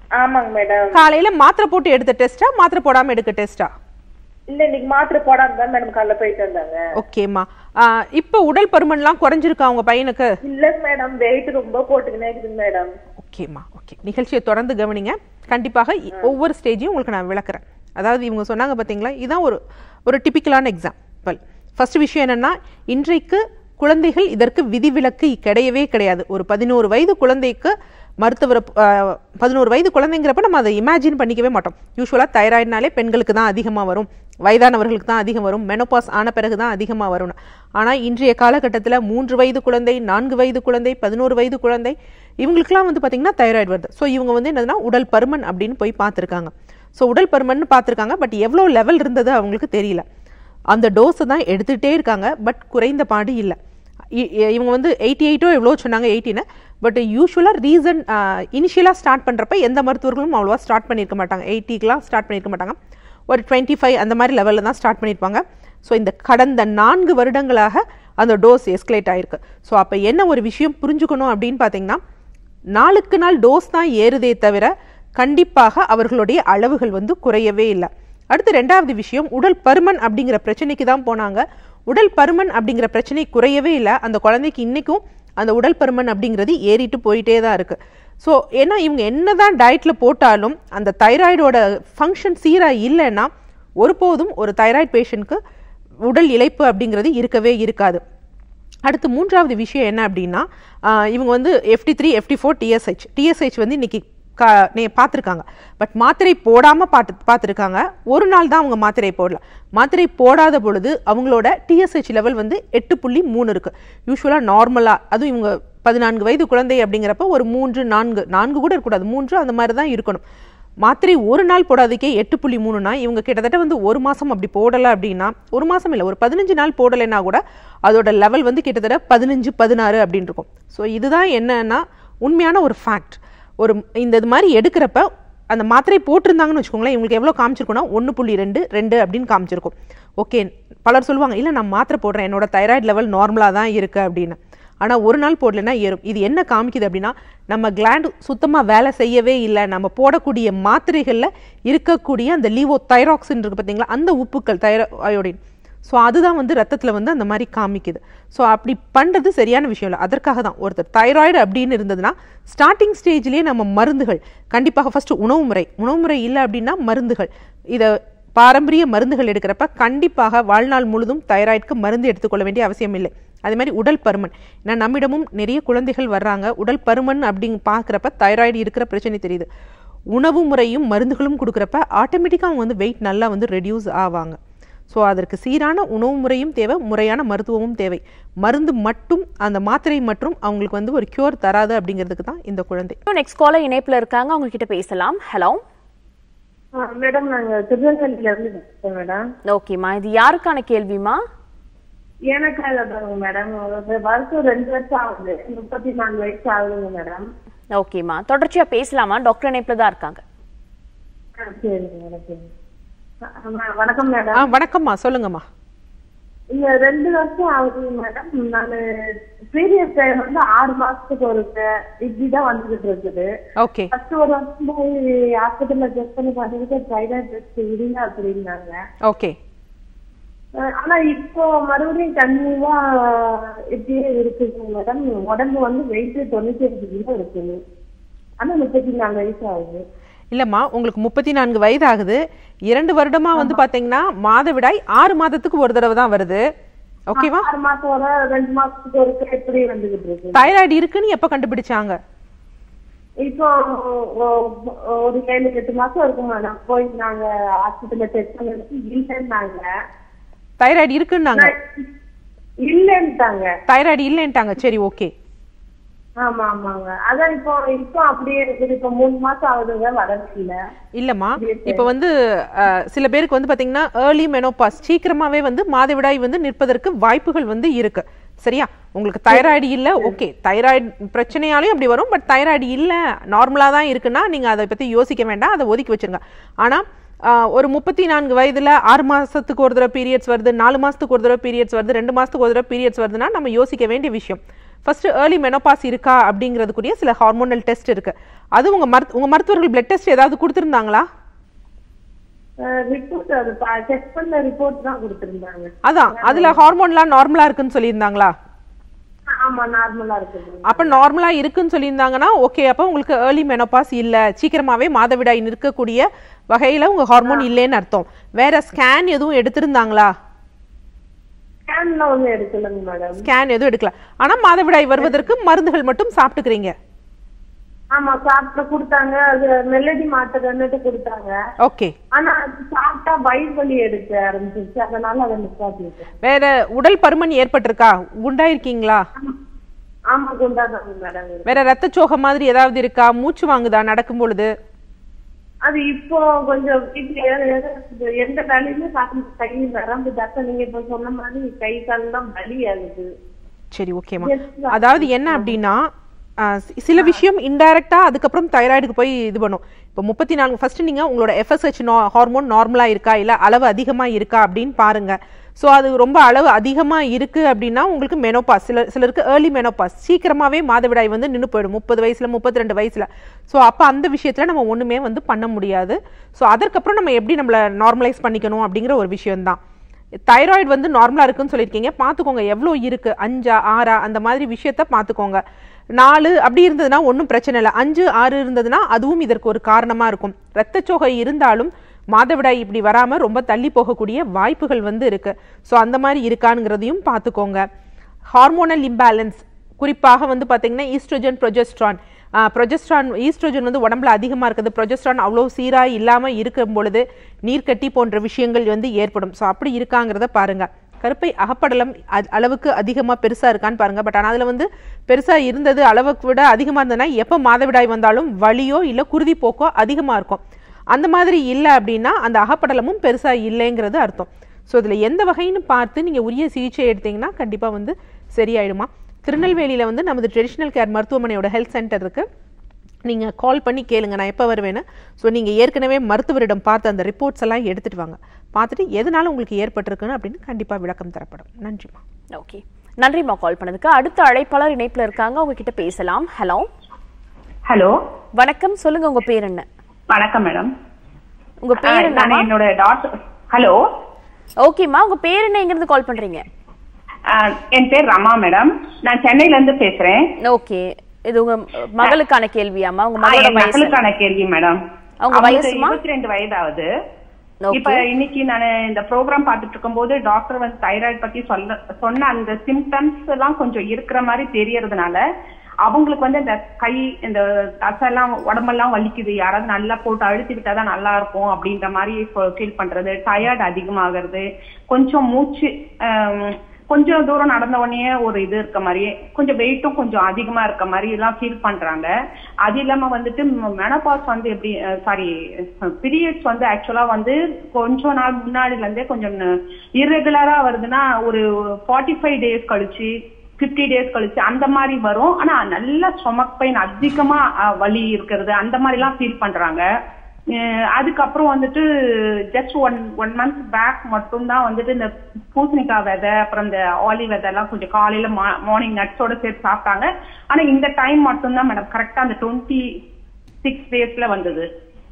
ஆமாங்க மேடம் காலையில மாத்திரை போட்டு எடுத்த டெஸ்டா மாத்திரை போடாம எடுக்க டெஸ்டா இல்ல இன்னைக்கு மாத்திரை போடாம தான் மேடம் காலைல போயிட்டு வந்தாங்க ஓகேம்மா இப்போ உடல் பருமன்லாம் குறைஞ்சிருக்கா உங்க பையனுக்கு இல்ல மேடம் வெயிட் ரொம்ப போட்டுக்கினே இருக்குது மேடம் ஓகேம்மா ஓகே நிகழ்ச்சியை தொடர்ந்து கவனிங்க கண்டிப்பாக இ- ஒவ்வொரு ஸ்டேஜையும் உங்களுக்கு நான் விளக்குறேன் அதாவது இவங்க சொன்னாங்க பார்த்தீங்களா இதுதான் ஒரு ஒரு டிபிக்கலான எக்ஸாம்பிள் ஃபர்ஸ்ட் விஷயம் என்னன்னா இன்றைக்கு குழந்தைகள் இதற்கு விதிவிலக்கு கிடையவே கிடையாது ஒரு பதினோரு வயது குழந்தைக்கு மருத்துவர் பதினோரு வயது குழந்தைங்கிறப்ப நம்ம அதை இமேஜின் பண்ணிக்கவே மாட்டோம் யூஸ்வலாக தைராய்டுனாலே பெண்களுக்கு தான் அதிகமாக வரும் வயதானவர்களுக்கு தான் அதிகம் வரும் மெனோபாஸ் ஆன பிறகு தான் அதிகமாக வரும் ஆனால் இன்றைய காலகட்டத்தில் மூன்று வயது குழந்தை நான்கு வயது குழந்தை பதினோரு வயது குழந்தை இவங்களுக்குலாம் வந்து பார்த்திங்கன்னா தைராய்டு வருது ஸோ இவங்க வந்து என்னதுன்னா உடல் பருமன் அப்படின்னு போய் பார்த்துருக்காங்க ஸோ உடல் பருமன் பார்த்துருக்காங்க பட் எவ்வளோ லெவல் இருந்தது அவங்களுக்கு தெரியல அந்த டோஸை தான் எடுத்துகிட்டே இருக்காங்க பட் குறைந்த பாடு இல்லை இ- இ- இவங்க வந்து எயிட்டி எயிட்டோ எவ்வளோ சொன்னாங்க எயிட்டின்னு பட் யூஸ்வலாக ரீசன் இனிஷியலாக ஸ்டார்ட் பண்ணுறப்ப எந்த மருத்துவர்களும் அவ்வளோவா ஸ்டார்ட் பண்ணியிருக்க மாட்டாங்க எயிட்டிக்கெலாம் ஸ்டார்ட் பண்ணியிருக்க மாட்டாங்க ஒரு டுவெண்ட்டி ஃபைவ் அந்த மாதிரி லெவலில் தான் ஸ்டார்ட் பண்ணியிருப்பாங்க ஸோ இந்த கடந்த நான்கு வருடங்களாக அந்த டோஸ் எஸ்கலேட் ஆயிருக்கு ஸோ அப்போ என்ன ஒரு விஷயம் புரிஞ்சுக்கணும் அப்படின்னு பார்த்தீங்கன்னா நாளுக்கு நாள் டோஸ் தான் ஏறுதே தவிர கண்டிப்பாக அவர்களுடைய அளவுகள் வந்து குறையவே இல்லை அடுத்து ரெண்டாவது விஷயம் உடல் பருமன் அப்படிங்கிற பிரச்சனைக்கு தான் போனாங்க உடல் பருமன் அப்படிங்கிற பிரச்சனை குறையவே இல்லை அந்த குழந்தைக்கு இன்னைக்கும் அந்த உடல் பருமன் அப்படிங்கிறது ஏறிட்டு போயிட்டே தான் இருக்கு ஸோ ஏன்னா இவங்க என்னதான் டயட்ல போட்டாலும் அந்த தைராய்டோட ஃபங்க்ஷன் சீராக இல்லைன்னா ஒருபோதும் ஒரு தைராய்டு பேஷண்ட்க்கு உடல் இளைப்பு அப்படிங்கிறது இருக்கவே இருக்காது அடுத்து மூன்றாவது விஷயம் என்ன அப்படின்னா ஆஹ் இவங்க வந்து FT three FT four TSH TSH வந்து இன்னைக்கு கா நே பார்த்துருக்காங்க பட் மாத்திரை போடாமல் பார்த்து பார்த்துருக்காங்க ஒரு நாள் தான் அவங்க மாத்திரை போடல மாத்திரை போடாத பொழுது அவங்களோட டிஎஸ்ஹெச் லெவல் வந்து எட்டு புள்ளி மூணு இருக்கு யூஸ்வலாக நார்மலாக அதுவும் இவங்க பதினான்கு வயது குழந்தை அப்படிங்கிறப்ப ஒரு மூன்று நான்கு நான்கு கூட இருக்கக்கூடாது மூன்று அந்த மாதிரி தான் இருக்கணும் மாத்திரை ஒரு நாள் போடாததுக்கே எட்டு புள்ளி மூணுனா இவங்க கிட்டத்தட்ட வந்து ஒரு மாசம் அப்படி போடலை அப்படின்னா ஒரு மாசம் இல்லை ஒரு பதினஞ்சு நாள் போடலைன்னா கூட அதோட லெவல் வந்து கிட்டத்தட்ட பதினஞ்சு பதினாறு அப்படின்னு இருக்கும் ஸோ இதுதான் என்னன்னா உண்மையான ஒரு ஃபேக்ட் ஒரு இந்த இது மாதிரி எடுக்கிறப்ப அந்த மாத்திரை போட்டிருந்தாங்கன்னு வச்சுக்கோங்களேன் இவங்களுக்கு எவ்வளோ காமிச்சிருக்கும்னா ஒன்று புள்ளி ரெண்டு ரெண்டு அப்படின்னு காமிச்சிருக்கும் ஓகே பலர் சொல்லுவாங்க இல்லை நான் மாத்திரை போடுறேன் என்னோட தைராய்டு லெவல் நார்மலாக தான் இருக்கு அப்படின்னு ஆனால் ஒரு நாள் போடலைன்னா ஏறும் இது என்ன காமிக்குது அப்படின்னா நம்ம கிளாண்ட் சுத்தமாக வேலை செய்யவே இல்லை நம்ம போடக்கூடிய மாத்திரைகளில் இருக்கக்கூடிய அந்த லீவோ தைராக்சின் இருக்கு பார்த்தீங்களா அந்த உப்புக்கள் தைராயோடின் ஸோ அதுதான் வந்து ரத்தத்தில் வந்து அந்த மாதிரி காமிக்குது ஸோ அப்படி பண்ணுறது சரியான விஷயம் இல்லை அதற்காக தான் ஒருத்தர் தைராய்டு அப்படின்னு இருந்ததுன்னா ஸ்டார்டிங் ஸ்டேஜ்லேயே நம்ம மருந்துகள் கண்டிப்பாக ஃபஸ்ட்டு உணவு முறை உணவு முறை இல்லை அப்படின்னா மருந்துகள் இதை பாரம்பரிய மருந்துகள் எடுக்கிறப்ப கண்டிப்பாக வாழ்நாள் முழுதும் தைராய்டுக்கு மருந்து எடுத்துக்கொள்ள வேண்டிய அவசியம் இல்லை அதே மாதிரி உடல் பருமன் ஏன்னா நம்மிடமும் நிறைய குழந்தைகள் வர்றாங்க உடல் பருமன் அப்படின்னு பார்க்குறப்ப தைராய்டு இருக்கிற பிரச்சனை தெரியுது உணவு முறையும் மருந்துகளும் கொடுக்குறப்ப ஆட்டோமேட்டிக்காக அவங்க வந்து வெயிட் நல்லா வந்து ரெடியூஸ் ஆவாங்க ஸோ அதற்கு சீரான உணவு முறையும் தேவை முறையான மருத்துவமும் தேவை மருந்து மட்டும் அந்த மாத்திரை மற்றும் அவங்களுக்கு வந்து ஒரு கியூர் தராது அப்படிங்கிறதுக்கு தான் இந்த குழந்தை நெக்ஸ்ட் காலர் இணைப்புல இருக்காங்க அவங்க கிட்ட பேசலாம் ஹலோ மேடம் நாங்க திருநெல்வேலியில இருந்து பேசுறோம் மேடம் ஓகேம்மா இது யாருக்கான கேள்விமா எனக்காக தாங்க மேடம் ஒரு வருஷம் ரெண்டு வருஷம் ஆகுது முப்பத்தி நாலு வயசு ஆகுதுங்க மேடம் ஓகேம்மா தொடர்ச்சியா பேசலாமா டாக்டர் இணைப்புல தான் இருக்காங்க ஆ, சரிங்க மேடம் சரிங்க ஆ, ஆ, வணக்கம் மேடம் ஆ வணக்கம்மா சொல்லுங்கம்மா இந்த ரெண்டு வருஷம் ஆகுது மேடம் நானு பீரியட் டைம் வந்து ஆறு மாசத்துக்கு ஒரு இப்படிதான் வந்துகிட்டு இருக்குது ஓகே ஃபர்ஸ்ட் ஒரு வருஷம் போய் ஹாஸ்பிட்டல்ல டெஸ்ட் பண்ணி பார்த்துட்டு தைராய்டு டெஸ்ட் விடுங்க அப்படின்னாங்க ஓகே அஹ் ஆனா இப்போ மறுபடியும் கன்னியூவா இப்படியே இருக்குங்க மேடம் உடம்பு வந்து வெயிட் தொண்ணூத்தி அஞ்சு கிலோ இருக்குது ஆனா முப்பத்தி நாலு வயசு ஆகுது இல்லம்மா உங்களுக்கு முப்பத்தி நான்கு வயது ஆகுது இரண்டு வருடமா வந்து பாத்தீங்கன்னா மாதவிடாய் ஆறு மாதத்துக்கு ஒரு தடவை தான் வருது ஓகேவா ஆறு மாசம் ஒரு ரெண்டு மாசத்துக்கு ஒருக்க எப்படி வந்துகிட்டு இருக்கு தைராய்டு இருக்குன்னு எப்ப கண்டுபிடிச்சாங்க இப்போ ஒ- ஒரு ஏழு எட்டு மாசம் இருக்கும் மேடம் போய் நாங்க ஹாஸ்பிட்டல்ல செக் பண்ணி இல்லைன்னாங்க தைராய்டு இருக்குன்னாங்க இல்லைன்ட்டாங்க தைராய்டு இல்லைன்ட்டாங்க சரி ஓகே ஆமா ஆமாங்க அதான் இப்போ இப்போ அப்படியே இருக்குது இப்போ மூணு மாசம் ஆகுதுங்க வரல இல்லம்மா இப்போ வந்து அஹ், சில பேருக்கு வந்து பாத்தீங்கன்னா ஏர்லி மெனோபாஸ் சீக்கிரமாவே வந்து மாதவிடாய் வந்து நிற்பதற்கு வாய்ப்புகள் வந்து இருக்கு சரியா உங்களுக்கு தைராய்டு இல்ல ஓகே தைராய்டு பிரச்சனையாலையும் அப்படி வரும் பட் தைராய்டு இல்ல நார்மலா தான் இருக்குன்னா நீங்க அதை பத்தி யோசிக்க வேண்டாம் அதை ஒதுக்கி வச்சிருங்க ஆனா ஆஹ், ஒரு முப்பத்தி நான்கு வயதுல ஆறு மாசத்துக்கு ஒரு தடவை பீரியட்ஸ் வருது நாலு மாசத்துக்கு ஒரு தடவை பீரியட்ஸ் வருது ரெண்டு மாசத்துக்கு ஒரு தடவை பீரியட்ஸ் வருதுன்னா நம்ம யோசிக்க வேண்டிய விஷயம் ஃபர்ஸ்ட் ஏர்லி மெனோபாஸ் இருக்கா அப்படிங்கிறதுக்குரிய சில ஹார்மோனல் டெஸ்ட் இருக்கு அது உங்க மருத்து உங்க மருத்துவர்கள் பிளட் டெஸ்ட் ஏதாவது கொடுத்துருந்தாங்களா ரிப்போர்ட் அது செக் பண்ண ரிப்போர்ட் தான் கொடுத்திருந்தாங்க அதான் அதுல ஹார்மோன்லாம் நார்மலா இருக்குன்னு சொல்லியிருந்தாங்களா ஆமா நார்மலா இருக்குது அப்ப நார்மலா இருக்குன்னு சொல்லியிருந்தாங்கன்னா ஓகே அப்ப உங்களுக்கு ஏர்லி மெனோபாஸ் இல்ல சீக்கிரமாவே மாதவிடாய் நிற்கக்கூடிய வகையில உங்க ஹார்மோன் இல்லைன்னு அர்த்தம் வேற ஸ்கேன் எதுவும் எடுத்திருந்தாங்களா ஸ்கேன்லாம் ஒண்ணும் எடுக்கலங்க மேடம் ஸ்கேன் எதுவும் எடுக்கல ஆனா மாதவிடாய் வருவதற்கு மருந்துகள் மட்டும் சாப்பிட்டுக்கிறீங்க ஆமா சாப்பிட்டு கொடுத்தாங்க அது மெல்லடி மாத்திரைன்னுட்டு கொடுத்தாங்க ஓகே ஆனா அது சாப்பிட்டா வயிறு வலி எடுக்க ஆரம்பிச்சிருச்சு அதனால அதை நிப்பாட்டிட்டேன் வேற உடல் பருமன் ஏற்பட்டிருக்கா குண்டாயிருக்கீங்களா ஆமா குண்டாதாங்க மேடம் வேற ரத்த சோகை மாதிரி ஏதாவது இருக்கா மூச்சு வாங்குதா நடக்கும் பொழுது அது இப்போ கொஞ்சம் வீட்டுல எ- எ- எந்த வேலையுமே பார்க்க முடியல. கை நரம்பு தக்க நீங்க இப்ப சொன்ன மாதிரி கை கால் தான் வலி ஆகுது சரி ஓகேம்மா அதாவது என்ன அப்படின்னா ஆஹ் சி- சில விஷயம் இன்டைரக்டா அதுக்கப்புறம் தைராய்டுக்கு போய் இது பண்ணும் இப்போ முப்பத்தி நான்கு ஃபர்ஸ்ட் நீங்க உங்களோட எஃப்எஸ்ஹெச் ஹார்மோன் நார்மலா இருக்கா இல்ல அளவு அதிகமா இருக்கா அப்படின்னு பாருங்க ஸோ அது ரொம்ப அளவு அதிகமா இருக்கு அப்படின்னா உங்களுக்கு மெனோபாஸ் சில சிலருக்கு ஏர்லி மெனோபாஸ் சீக்கிரமாவே மாதவிடாய் வந்து நின்று போயிடும் முப்பது வயசுல முப்பத்தி ரெண்டு வயசுல ஸோ அப்போ அந்த விஷயத்துல நம்ம ஒண்ணுமே வந்து பண்ண முடியாது ஸோ அதற்கப்புறம் நம்ம எப்படி நம்மள நார்மலைஸ் பண்ணிக்கணும் அப்படிங்கிற ஒரு விஷயம்தான் தைராய்டு வந்து நார்மலாக இருக்குன்னு சொல்லியிருக்கீங்க பார்த்துக்கோங்க எவ்வளோ இருக்கு அஞ்சா ஆறா அந்த மாதிரி விஷயத்த பார்த்துக்கோங்க நாலு அப்படி இருந்ததுன்னா ஒன்றும் பிரச்சனை இல்லை அஞ்சு ஆறு இருந்ததுன்னா அதுவும் இதற்கு ஒரு காரணமாக இருக்கும் இரத்தச்சோகை இருந்தாலும் மாதவிடாய் இப்படி வராமல் ரொம்ப தள்ளி போகக்கூடிய வாய்ப்புகள் வந்து இருக்கு ஸோ அந்த மாதிரி இருக்கானுங்கிறதையும் பார்த்துக்கோங்க ஹார்மோனல் இம்பேலன்ஸ் குறிப்பாக வந்து பார்த்தீங்கன்னா ஈஸ்ட்ரோஜன் ப்ரொஜெஸ்ட்ரான் ப்ரொஜெஸ்ட்ரான் ஈஸ்ட்ரோஜன் வந்து உடம்புல அதிகமாக இருக்குது ப்ரொஜெஸ்ட்ரான் அவ்வளோ சீராக இல்லாமல் இருக்கும் பொழுது நீர்க்கட்டி போன்ற விஷயங்கள் வந்து ஏற்படும் ஸோ அப்படி இருக்காங்கிறத பாருங்க கருப்பை அகப்படலம் அ- அளவுக்கு அதிகமாக பெருசாக இருக்கான்னு பாருங்க பட் ஆனால் அதில் வந்து பெருசாக இருந்தது அளவுக்கு விட அதிகமாக இருந்ததுன்னா எப்போ மாதவிடாய் வந்தாலும் வலியோ இல்லை குருதி போக்கோ அதிகமாக இருக்கும் அந்த மாதிரி இல்லை அப்படின்னா அந்த அகப்படலமும் பெருசாக இல்லைங்கிறது அர்த்தம் ஸோ இதில் எந்த வகைன்னு பார்த்து நீங்கள் உரிய சிகிச்சை எடுத்தீங்கன்னா கண்டிப்பாக வந்து சரியாயிடுமா திருநெல்வேலியில் வந்து நமது ட்ரெடிஷ்னல் கேர் மருத்துவமனையோட ஹெல்த் சென்டர் இருக்குது நீங்கள் கால் பண்ணி கேளுங்க நான் எப்போ வருவேன்னு ஸோ நீங்கள் ஏற்கனவே மருத்துவரிடம் பார்த்து அந்த ரிப்போர்ட்ஸ் எல்லாம் எடுத்துகிட்டு வாங்க பார்த்துட்டு எதனால உங்களுக்கு ஏற்பட்டிருக்குன்னு அப்படின்னு கண்டிப்பாக விளக்கம் தரப்படும் நன்றிம்மா ஓகே நன்றிம்மா கால் பண்ணதுக்கு அடுத்த அழைப்பாளர் இணைப்புல இருக்காங்க அவங்க கிட்ட பேசலாம் ஹலோ ஹலோ வணக்கம் சொல்லுங்க உங்க பேர் என்ன வணக்கம் மேடம் உங்க பேர் என்ன நான் என்னோட டாக்டர் ஹலோ ஓகேம்மா உங்க பேர் என்ன எங்க இருந்து கால் பண்றீங்க என் பேர் ரமா மேடம் நான் சென்னையில இருந்து பேசுறேன் ஓகே இது உங்க மகளுக்கான கேள்வியாம்மா உங்க ஆ, மகளோட என் வயசு மகளுக்கான கேள்வி மேடம் அவங்க வயசுமா? இருபத்தி ரெண்டு வயதாகுது Okay. இப்ப இன்னைக்கு நான் இந்த ப்ரோக்ராம் பார்த்துட்டு இருக்கும்போது டாக்டர் வந்து தைராய்டு பத்தி சொல்ல சொன்ன அந்த சிம்டம்ஸ் எல்லாம் கொஞ்சம் இருக்கிற மாதிரி தெரியறதுனால அவங்களுக்கு வந்து இந்த கை இந்த தசெல்லாம் உடம்பெல்லாம் வலிக்குது யாராவது நல்லா போட்டு அழுத்தி விட்டாதான் நல்லா இருக்கும் அப்படின்ற மாதிரி ஃபீல் பண்றது டயர்ட் அதிகமாகிறது கொஞ்சம் மூச்சு ஆம், கொஞ்சம் தூரம் நடந்த உடனே ஒரு இது இருக்க மாதிரி கொஞ்சம் வெயிட்டும் கொஞ்சம் அதிகமா இருக்க மாதிரி எல்லாம் ஃபீல் பண்றாங்க அது இல்லாம வந்துட்டு மெனபாஸ் வந்து எப்படி சாரி பீரியட்ஸ் வந்து ஆக்சுவலா வந்து கொஞ்ச நாள் முன்னாடில இருந்தே கொஞ்சம் இர்ரெகுலரா வருதுன்னா ஒரு ஃபார்ட்டி ஃபைவ் டேஸ் கழிச்சு பிப்டி டேஸ் கழிச்சு அந்த மாதிரி வரும் ஆனா நல்ல ஸ்டொமக் பெயின் அதிகமா அஹ், வலி இருக்கிறது அந்த மாதிரி எல்லாம் ஃபீல் பண்றாங்க அஹ் அதுக்கப்புறம் வந்துட்டு just one one month back மட்டும்தான் வந்துட்டு இந்த பூசணிக்காய் விதை அப்புறம் இந்த ஆலி விதை எல்லாம் கொஞ்சம் காலையில மார்னிங் நட்ஸோட சேர்த்து சாப்பிட்டாங்க ஆனா இந்த டைம் மட்டும்தான் மேடம் கரெக்டா அந்த டுவெண்ட்டி சிக்ஸ் டேஸ்ல வந்தது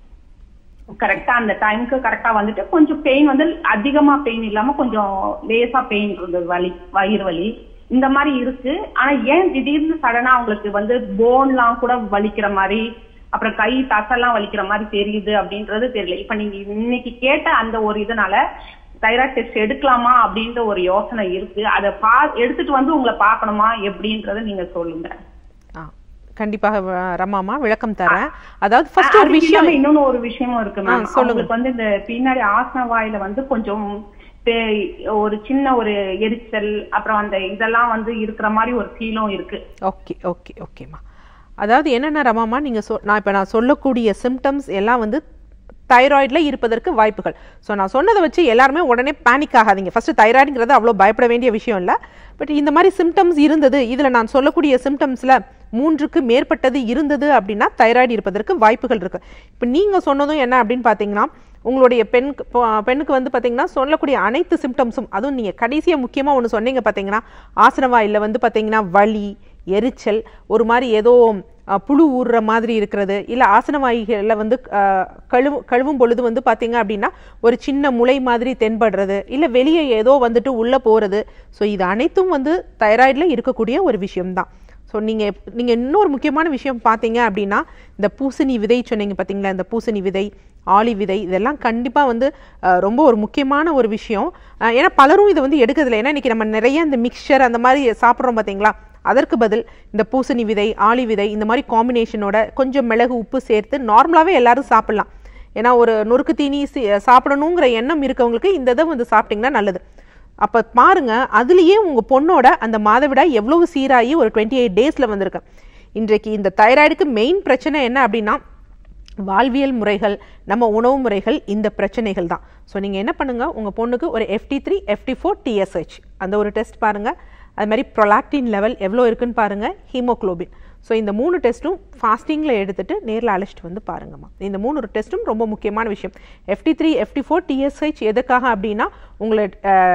கரெக்டா அந்த டைம்க்கு கரெக்டா வந்துட்டு கொஞ்சம் பெயின் வந்து அதிகமா பெயின் இல்லாம கொஞ்சம் லேசா பெயின் இருந்தது வலி வயிறு வலி இந்த மாதிரி இருக்கு ஆனா ஏன் திடீர்னு சடனா அவங்களுக்கு வந்து போன்லாம் கூட வலிக்கிற மாதிரி அப்புறம் கை தசெல்லாம் வலிக்கிற மாதிரி தெரியுது அப்படின்றது தெரியல இப்ப நீங்க இன்னைக்கு கேட்ட அந்த ஒரு இதனால தைராய்ட் டெஸ்ட் எடுக்கலாமா அப்படின்ற ஒரு யோசனை இருக்கு அதை பா எடுத்துட்டு வந்து உங்களை பார்க்கணுமா எப்படின்றத நீங்க சொல்லுங்க ஆ கண்டிப்பாக வ- ரமாமா விளக்கம் தரேன் அதாவது ஃபர்ஸ்ட் ஒரு அது விஷயம் இல்லாம இன்னொன்னு ஒரு விஷயமும் இருக்கு ஆ, மேம் சொல்லுங்க. அவங்களுக்கு வந்து இந்த பின்னாடி ஆசன வாயில வந்து கொஞ்சம் பே- ஒரு சின்ன ஒரு எரிச்சல் அப்புறம் அந்த இதெல்லாம் வந்து இருக்கிற மாதிரி ஒரு ஃபீலும் இருக்கு ஓகே ஓகே ஓகேம்மா அதாவது என்னென்ன ரமாமா நீங்கள் சொ நான் இப்போ நான் சொல்லக்கூடிய சிம்டம்ஸ் எல்லாம் வந்து தைராய்டில் இருப்பதற்கு வாய்ப்புகள் ஸோ நான் சொன்னதை வச்சு எல்லாருமே உடனே பேனிக் ஆகாதீங்க ஃபர்ஸ்ட் தைராய்டுங்கிறது அவ்வளோ பயப்பட வேண்டிய விஷயம் இல்லை பட் இந்த மாதிரி சிம்டம்ஸ் இருந்தது இதில் நான் சொல்லக்கூடிய சிம்டம்ஸில் மூன்றுக்கு மேற்பட்டது இருந்தது அப்படின்னா தைராய்டு இருப்பதற்கு வாய்ப்புகள் இருக்கு இப்போ நீங்கள் சொன்னதும் என்ன அப்படின்னு பார்த்தீங்கன்னா உங்களுடைய பெண்க்கு இப்போ- பெண்ணுக்கு வந்து பார்த்தீங்கன்னா சொல்லக்கூடிய அனைத்து சிம்டம்ஸும் அதுவும் நீங்கள் கடைசியாக முக்கியமாக ஒன்று சொன்னீங்க பார்த்தீங்கன்னா ஆசனவாயில் வந்து பார்த்தீங்கன்னா வலி எரிச்சல் ஒரு மாதிரி ஏதோ அஹ், புழு ஊறுற மாதிரி இருக்கிறது இல்லை ஆசனவாயிகளில் வந்து அஹ், கழுவு கழுவும் பொழுது வந்து பார்த்தீங்க அப்படின்னா ஒரு சின்ன முளை மாதிரி தென்படுறது இல்லை வெளியே ஏதோ வந்துட்டு உள்ளே போகிறது ஸோ இது அனைத்தும் வந்து தைராய்டில் இருக்கக்கூடிய ஒரு விஷயம்தான் ஸோ நீங்கள் நீங்கள் இன்னொரு முக்கியமான விஷயம் பார்த்தீங்க அப்படின்னா இந்த பூசணி விதை சொன்னீங்க பார்த்தீங்களா இந்த பூசணி விதை ஆளி விதை இதெல்லாம் கண்டிப்பாக வந்து அஹ், ரொம்ப ஒரு முக்கியமான ஒரு விஷயம் அஹ், ஏன்னா பலரும் இதை வந்து எடுக்கிறதில்ல ஏன்னா இன்றைக்கி நம்ம நிறைய இந்த மிக்சர் அந்த மாதிரி சாப்பிட்றோம் பார்த்தீங்களா அதற்கு பதில் இந்த பூசணி விதை ஆளி விதை இந்த மாதிரி காம்பினேஷனோட கொஞ்சம் மிளகு உப்பு சேர்த்து நார்மலாகவே எல்லாரும் சாப்பிட்லாம் ஏன்னா ஒரு நொறுக்கு தீனி சி- சாப்பிடணுங்கிற எண்ணம் இருக்கவங்களுக்கு இந்த இதை வந்து சாப்பிட்டிங்கன்னா நல்லது அப்போ பாருங்க அதுலேயே உங்கள் பொண்ணோட அந்த மாதவிடாய் எவ்வளவு சீராகி ஒரு டுவெண்ட்டி எயிட் டேஸில் வந்திருக்கு இன்றைக்கு இந்த தைராய்டுக்கு மெயின் பிரச்சனை என்ன அப்படின்னா வாழ்வியல் முறைகள் நம்ம உணவு முறைகள் இந்த பிரச்சனைகள் தான் ஸோ நீங்கள் என்ன பண்ணுங்கள் உங்கள் பொண்ணுக்கு ஒரு FT three FT four TSH அந்த ஒரு டெஸ்ட் பாருங்கள் அது மாதிரி ப்ரொலாக்டின் லெவல் எவ்வளோ இருக்குன்னு பாருங்கள் ஹீமோக்ளோபின் ஸோ இந்த மூணு டெஸ்ட்டும் ஃபாஸ்டிங்கில் எடுத்துட்டு நேரில் அழைச்சிட்டு வந்து பாருங்கம்மா இந்த மூணு டெஸ்ட்டும் ரொம்ப முக்கியமான விஷயம் FT three FT four TSH எதுக்காக அப்படின்னா உங்களை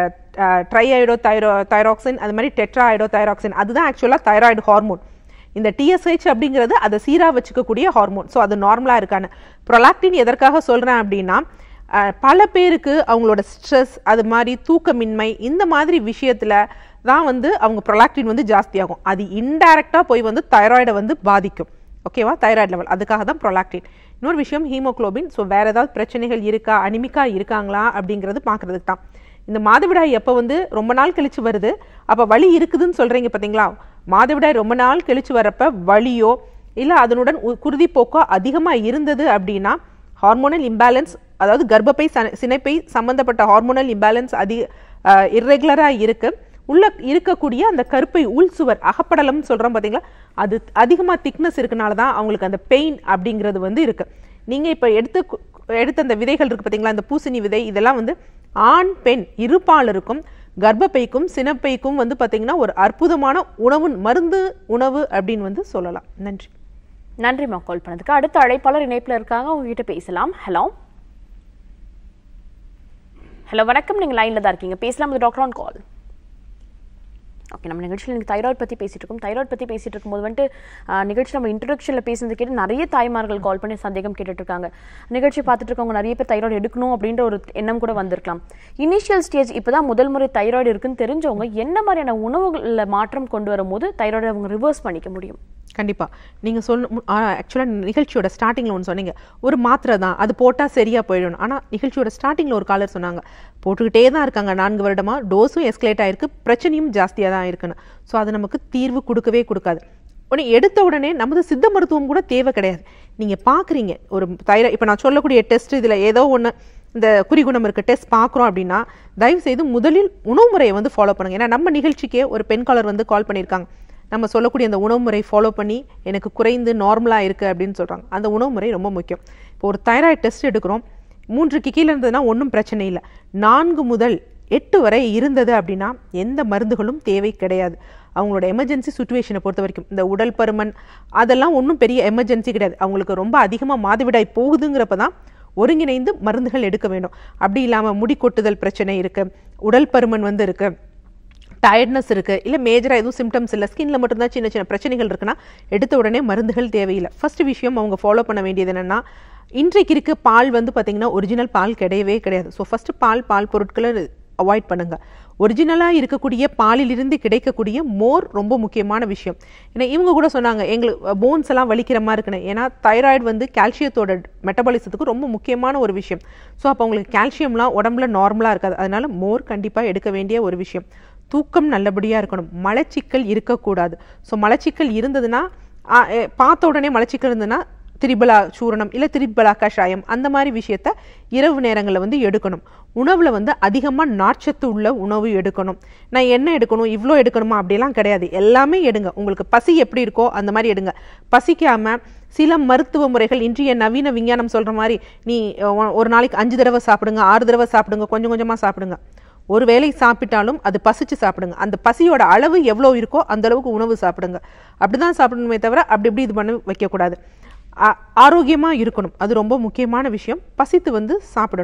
ட்ரைஐடோ தைரோ தைராக்சின் அது மாதிரி டெட்ராய்டோ தைராக்சின் அதுதான் ஆக்சுவலாக தைராய்டு ஹார்மோன் இந்த டிஎஸ்ஹெச் அப்படிங்கிறது அதை சீராக வச்சுக்கக்கூடிய ஹார்மோன் ஸோ அது நார்மலாக இருக்கான்னு ப்ரொலாக்டின் எதற்காக சொல்கிறேன் அப்படின்னா அஹ், பல பேருக்கு அவங்களோட ஸ்ட்ரெஸ் அது மாதிரி தூக்கமின்மை இந்த மாதிரி விஷயத்தில் தான் வந்து அவங்க ப்ரொலாக்டின் வந்து ஜாஸ்தியாகும் அது இன்டைரக்டாக போய் வந்து தைராய்டை வந்து பாதிக்கும் ஓகேவா தைராய்டு லெவல் அதுக்காக தான் ப்ரொலாக்டின் இன்னொரு விஷயம் ஹீமோக்ளோபின் ஸோ வேற ஏதாவது பிரச்சனைகள் இருக்கா அனிமிக்கா இருக்காங்களா அப்படிங்கிறது பார்க்கறதுக்கு தான் இந்த மாதவிடாய் எப்போ வந்து ரொம்ப நாள் கழிச்சு வருது அப்போ வலி இருக்குதுன்னு சொல்றீங்க பார்த்தீங்களா மாதவிடாய் ரொம்ப நாள் கழிச்சு வரப்ப வலியோ இல்லை அதனுடன் உ- குருதிப்போக்கோ அதிகமாக இருந்தது அப்படின்னா ஹார்மோனல் இம்பேலன்ஸ் அதாவது கர்ப்பப்பை சன- சினைப்பை சம்பந்தப்பட்ட ஹார்மோனல் இம்பேலன்ஸ் அதிக இர்ரெகுலராக இருக்கு உள்ள இருக்கக்கூடிய அந்த கருப்பை உள் சுவர் அகப்படலம்னு சொல்றோம் பாத்தீங்களா அது அதிகமா திக்னஸ் இருக்கனால தான் அவங்களுக்கு அந்த பெயின் அப்படிங்கிறது வந்து இருக்கு நீங்க இப்ப எடுத்து கு- எடுத்த அந்த விதைகள் இருக்கு பாத்தீங்களா அந்த பூசணி விதை இதெல்லாம் வந்து ஆண் பெண் இருபாலருக்கும் கர்ப்பப்பைக்கும் சினப்பைக்கும் வந்து பாத்தீங்கன்னா ஒரு அற்புதமான உணவு மருந்து உணவு அப்படின்னு வந்து சொல்லலாம் நன்றி நன்றிம்மா கால் பண்ணதுக்கு அடுத்த அழைப்பாளர் இணைப்புல இருக்காங்க உங்ககிட்ட பேசலாம் ஹலோ ஹலோ வணக்கம் நீங்க லைன்ல தான் இருக்கீங்க பேசலாம் இது டாக்டர் ஆன் கால் ஓகே நம்ம நிகழ்ச்சியில் நீங்கள் தைராய்டு பற்றி பேசிட்டு இருக்கோம் தைராய்டு பற்றி பேசிட்டு இருக்கும்போது வந்துட்டு ஆஹ், நிகழ்ச்சி நம்ம இன்ட்ரடக்ஷனில் பேசுனது கேட்டு நிறைய தாய்மார்கள் கால் பண்ணி சந்தேகம் கேட்டுட்டு இருக்காங்க நிகழ்ச்சி பார்த்துட்டு இருக்கவங்க நிறைய பேர் தைராய்டு எடுக்கணும் அப்படின்ற ஒரு எண்ணம் கூட வந்திருக்கலாம் இனிஷியல் ஸ்டேஜ் இப்போ தான் முதல் முறை தைராய்டு இருக்குன்னு தெரிஞ்சவங்க என்ன மாதிரியான உணவுகளில் மாற்றம் கொண்டு வரும்போது தைராய்டு அவங்க ரிவர்ஸ் பண்ணிக்க முடியும் கண்டிப்பா நீங்க சொன்ன ஆக்சுவலாக நிகழ்ச்சியோட ஸ்டார்டிங்ல ஒன்று சொன்னீங்க ஒரு மாத்திரை தான் அது போட்டா சரியா போயிடும் ஆனா நிகழ்ச்சியோட ஸ்டார்டிங்ல ஒரு காலர் சொன்னாங்க போட்டுக்கிட்டே தான் இருக்காங்க நான்கு வருடமா டோஸும் எஸ்கலேட் ஆயிருக்கு பிரச்சனையும் ஜாஸ்தியா தான் இருக்குன்னு ஸோ அது நமக்கு தீர்வு கொடுக்கவே கொடுக்காது உடனே எடுத்த உடனே நமது சித்த மருத்துவம் கூட தேவை கிடையாது நீங்க பாக்குறீங்க ஒரு தைர இப்போ நான் சொல்லக்கூடிய டெஸ்ட் இதுல ஏதோ ஒண்ணு இந்த குறிகுணம் இருக்கு டெஸ்ட் பார்க்குறோம் அப்படின்னா தயவு செய்து முதலில் உணவு முறையை வந்து ஃபாலோ பண்ணுங்க ஏன்னா நம்ம நிகழ்ச்சிக்கே ஒரு பெண் காலர் வந்து கால் பண்ணியிருக்காங்க நம்ம சொல்லக்கூடிய அந்த உணவு முறை ஃபாலோ பண்ணி எனக்கு குறைந்து நார்மலாக இருக்குது அப்படின்னு சொல்கிறாங்க அந்த உணவு முறை ரொம்ப முக்கியம் இப்போ ஒரு தைராய்டு டெஸ்ட் எடுக்கிறோம் மூன்றுக்கு கீழே இருந்ததுன்னா ஒன்றும் பிரச்சனை இல்லை நான்கு முதல் எட்டு வரை இருந்தது அப்படின்னா எந்த மருந்துகளும் தேவை கிடையாது அவங்களோட எமர்ஜென்சி சுச்சுவேஷனை பொறுத்த வரைக்கும் இந்த உடல் பருமன் அதெல்லாம் ஒன்றும் பெரிய எமர்ஜென்சி கிடையாது அவங்களுக்கு ரொம்ப அதிகமாக மாதவிடாய் போகுதுங்கிறப்ப தான் ஒருங்கிணைந்து மருந்துகள் எடுக்க வேண்டும் அப்படி இல்லாமல் முடி கொட்டுதல் பிரச்சனை இருக்குது உடல் பருமன் வந்து இருக்குது டயர்ட்னஸ் இருக்கு இல்ல மேஜரா எதுவும் சிம்டம்ஸ் இல்ல ஸ்கின்ல மட்டும்தான் சின்ன சின்ன பிரச்சனைகள் இருக்குன்னா எடுத்த உடனே மருந்துகள் தேவையில்லை ஃபர்ஸ்ட் விஷயம் அவங்க ஃபாலோ பண்ண வேண்டியது என்னன்னா இன்றைக்கு இருக்க பால் வந்து பாத்தீங்கன்னா ஒரிஜினல் பால் கிடையவே கிடையாது ஸோ ஃபர்ஸ்ட் பால் பால் பொருட்களை அவாய்ட் பண்ணுங்க ஒரிஜினலாக இருக்கக்கூடிய பாலிலிருந்து கிடைக்கக்கூடிய மோர் ரொம்ப முக்கியமான விஷயம் ஏன்னா இவங்க கூட சொன்னாங்க எங்களுக்கு போன்ஸ் எல்லாம் வலிக்கிற மாதிரி இருக்குன்னு ஏன்னா தைராய்டு வந்து கால்சியத்தோட மெட்டபாலிசத்துக்கு ரொம்ப முக்கியமான ஒரு விஷயம் ஸோ அப்போ அவங்களுக்கு கால்சியம்லாம் உடம்புல நார்மலாக இருக்காது அதனால மோர் கண்டிப்பாக எடுக்க வேண்டிய ஒரு விஷயம் தூக்கம் நல்லபடியாக இருக்கணும் மலச்சிக்கல் இருக்கக்கூடாது ஸோ மலச்சிக்கல் இருந்ததுன்னா ஆ, எ, பார்த்த உடனே மலச்சிக்கல் இருந்ததுன்னா திரிபலா சூரணம் இல்லை திரிபலா கஷாயம் அந்த மாதிரி விஷயத்த இரவு நேரங்களில் வந்து எடுக்கணும் உணவில் வந்து அதிகமாக நார்ச்சத்து உள்ள உணவு எடுக்கணும் நான் என்ன எடுக்கணும் இவ்வளோ எடுக்கணுமா அப்படிலாம் கிடையாது எல்லாமே எடுங்க உங்களுக்கு பசி எப்படி இருக்கோ அந்த மாதிரி எடுங்க பசிக்காம சில மருத்துவ முறைகள் இன்றைய நவீன விஞ்ஞானம் சொல்கிற மாதிரி நீ அஹ், ஒரு நாளைக்கு அஞ்சு தடவை சாப்பிடுங்க ஆறு தடவை சாப்பிடுங்க கொஞ்சம் கொஞ்சமாக சாப்பிடுங்க ஒரு வேளை சாப்பிட்டாலும் அது பசிச்சு சாப்பிடுங்க அந்த பசியோட அளவு எவ்வளோ இருக்கோ அந்த அளவுக்கு உணவு சாப்பிடுங்க அப்படிதான் சாப்பிடணுமே தவிர அப்படி இப்படி இது பண்ண வைக்கக்கூடாது ஆ- ஆரோக்கியமா இருக்கணும் அது ரொம்ப முக்கியமான விஷயம் பசித்து வந்து சாப்பிடணும்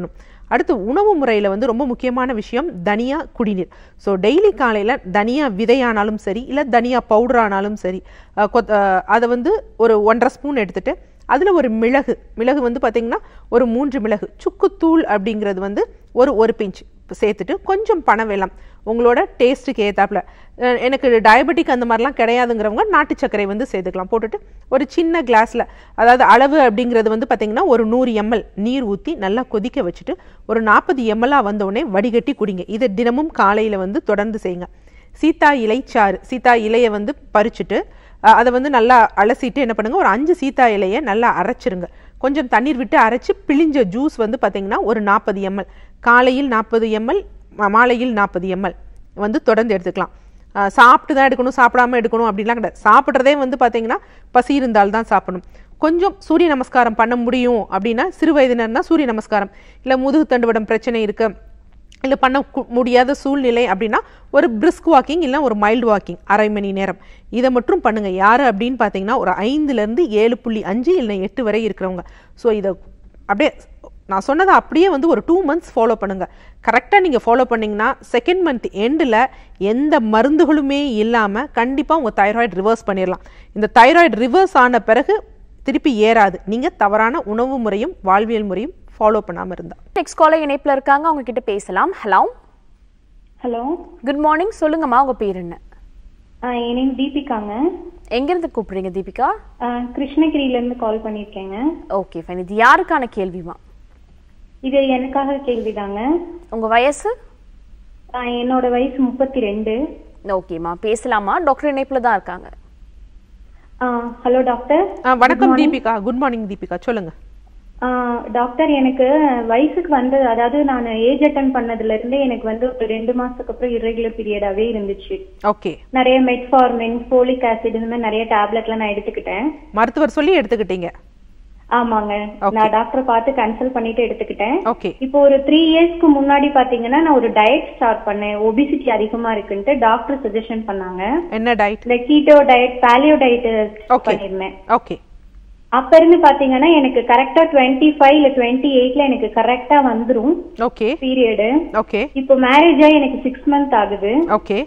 அடுத்து உணவு முறையில் வந்து ரொம்ப முக்கியமான விஷயம் தனியா குடிநீர் ஸோ டெய்லி காலையில் தனியா விதையானாலும் சரி இல்லை தனியா பவுடர் ஆனாலும் சரி அஹ் கொத்- அஹ் அதை வந்து ஒரு ஒன்றரை ஸ்பூன் எடுத்துட்டு அதில் ஒரு மிளகு மிளகு வந்து பார்த்திங்கன்னா ஒரு மூன்று மிளகு சுக்குத்தூள் அப்படிங்கிறது வந்து ஒரு ஒரு பிஞ்ச் சேர்த்துட்டு கொஞ்சம் பனவெல்லம் உங்களோட டேஸ்ட்டுக்கு ஏத்தாப்புல அஹ் எனக்கு டயபெட்டிக் அந்த மாதிரிலாம் கிடையாதுங்கிறவங்க நாட்டு சர்க்கரை வந்து சேர்த்துக்கலாம் போட்டுட்டு ஒரு சின்ன கிளாஸில் அதாவது அளவு அப்படிங்கிறது வந்து பார்த்திங்கன்னா ஒரு நூறு எம்எல் நீர் ஊற்றி நல்லா கொதிக்க வச்சுட்டு ஒரு நாற்பது எம்எல்லாக வந்தவுடனே வடிகட்டி குடிங்க இதை தினமும் காலையில் வந்து தொடர்ந்து செய்யுங்க சீத்தா இலைச்சாறு சீத்தா இலையை வந்து பறிச்சுட்டு அஹ், அதை வந்து நல்லா அலசிட்டு என்ன பண்ணுங்க ஒரு அஞ்சு சீத்தா இலையை நல்லா அரைச்சிருங்க கொஞ்சம் தண்ணீர் விட்டு அரைச்சு பிழிஞ்ச ஜூஸ் வந்து பார்த்தீங்கன்னா ஒரு நாற்பது எம்எல் காலையில் நாற்பது எம்எல் மாலையில் நாற்பது எம்எல் வந்து தொடர்ந்து எடுத்துக்கலாம் அஹ், சாப்பிட்டு தான் எடுக்கணும் சாப்பிடாம எடுக்கணும் அப்படிலாம் கிடையாது சாப்பிட்றதே வந்து பார்த்தீங்கன்னா பசி இருந்தால் தான் சாப்பிடணும் கொஞ்சம் சூரிய நமஸ்காரம் பண்ண முடியும் அப்படின்னா சிறு வயதினர்னா சூரிய நமஸ்காரம் இல்லை முதுகு தண்டுவடம் பிரச்சனை இருக்கு இல்லை பண்ண கு- முடியாத சூழ்நிலை அப்படின்னா ஒரு பிரிஸ்க் வாக்கிங் இல்லை ஒரு மைல்டு வாக்கிங் அரை மணி நேரம் இதை மட்டும் பண்ணுங்க யார் அப்படின்னு பார்த்தீங்கன்னா ஒரு ஐந்துலேருந்து ஏழு புள்ளி அஞ்சு இல்லை எட்டு வரை இருக்கிறவங்க ஸோ இதை அப்படியே நான் சொன்னதை அப்படியே வந்து ஒரு டூ மந்த்ஸ் ஃபாலோ பண்ணுங்க கரெக்டாக நீங்கள் ஃபாலோ பண்ணீங்கன்னா செகண்ட் மந்த் எண்டில் எந்த மருந்துகளுமே இல்லாமல் கண்டிப்பாக உங்கள் தைராய்டு ரிவர்ஸ் பண்ணிடலாம் இந்த தைராய்டு ரிவர்ஸ் ஆன பிறகு திருப்பி ஏறாது நீங்கள் தவறான உணவு முறையும் வாழ்வியல் முறையும் ஃபாலோ பண்ணாமல் இருந்தால் நெக்ஸ்ட் காலர் இணைப்புல இருக்காங்க அவங்க கிட்ட பேசலாம் ஹலோ ஹலோ குட் மார்னிங் சொல்லுங்கம்மா உங்க பேர் என்ன என் நேம் தீபிகாங்க எங்க இருந்து கூப்பிடுறீங்க தீபிகா ஆ, கிருஷ்ணகிரியில இருந்து கால் பண்ணிருக்கேங்க ஓகே ஃபைன் இது யாருக்கான கேள்விமா இது எனக்காக கேள்விதாங்க உங்க வயசு ஆ, என்னோட வயசு முப்பத்தி ரெண்டு ஓகேம்மா பேசலாமா டாக்டர் இணைப்புல தான் இருக்காங்க ஹலோ டாக்டர் ஆ, வணக்கம் தீபிகா குட் மார்னிங் தீபிகா சொல்லுங்க ஆ, டாக்டர் எனக்கு வயசுக்கு வந்து அதாவது நான் ஏஜ் அட்டன் பண்ணதுல இருந்தே எனக்கு வந்து ஒரு ரெண்டு மாசத்துக்கு அப்புறம் இரெகுலர் பீரியடாவே இருந்துச்சு ஓகே நிறைய மெட்ஃபார்மின் ஃபோலிக் ஆசிட் இந்த மாதிரி நிறைய டேப்லெட்லாம் நான் எடுத்துக்கிட்டேன் மருத்துவர் சொல்லி எடுத்துக்கிட்டீங்க ஆமாங்க நான் டாக்டரை பார்த்து கன்சல்ட் பண்ணிட்டு எடுத்துக்கிட்டேன் ஓகே இப்போ ஒரு த்ரீ இயர்ஸ்க்கு முன்னாடி பாத்தீங்கன்னா நான் ஒரு டயட் ஸ்டார்ட் பண்ணேன் ஒபிசிட்டி அதிகமா இருக்குன்ட்டு டாக்டர் சஜஷன் பண்ணாங்க என்ன டயட் இந்த keto diet paleo diet Okay. பண்ணிருந்தேன் ஓகே அப்ப இருந்து பாத்தீங்கன்னா எனக்கு கரெக்டா டுவெண்ட்டி ஃபைவ் இல்ல டுவெண்ட்டி எயிட்ல எனக்கு கரெக்டா வந்துரும் ஓகே பீரியடு ஓகே இப்போ மேரேஜ் ஆகி எனக்கு சிக்ஸ் மந்த் ஆகுது ஓகே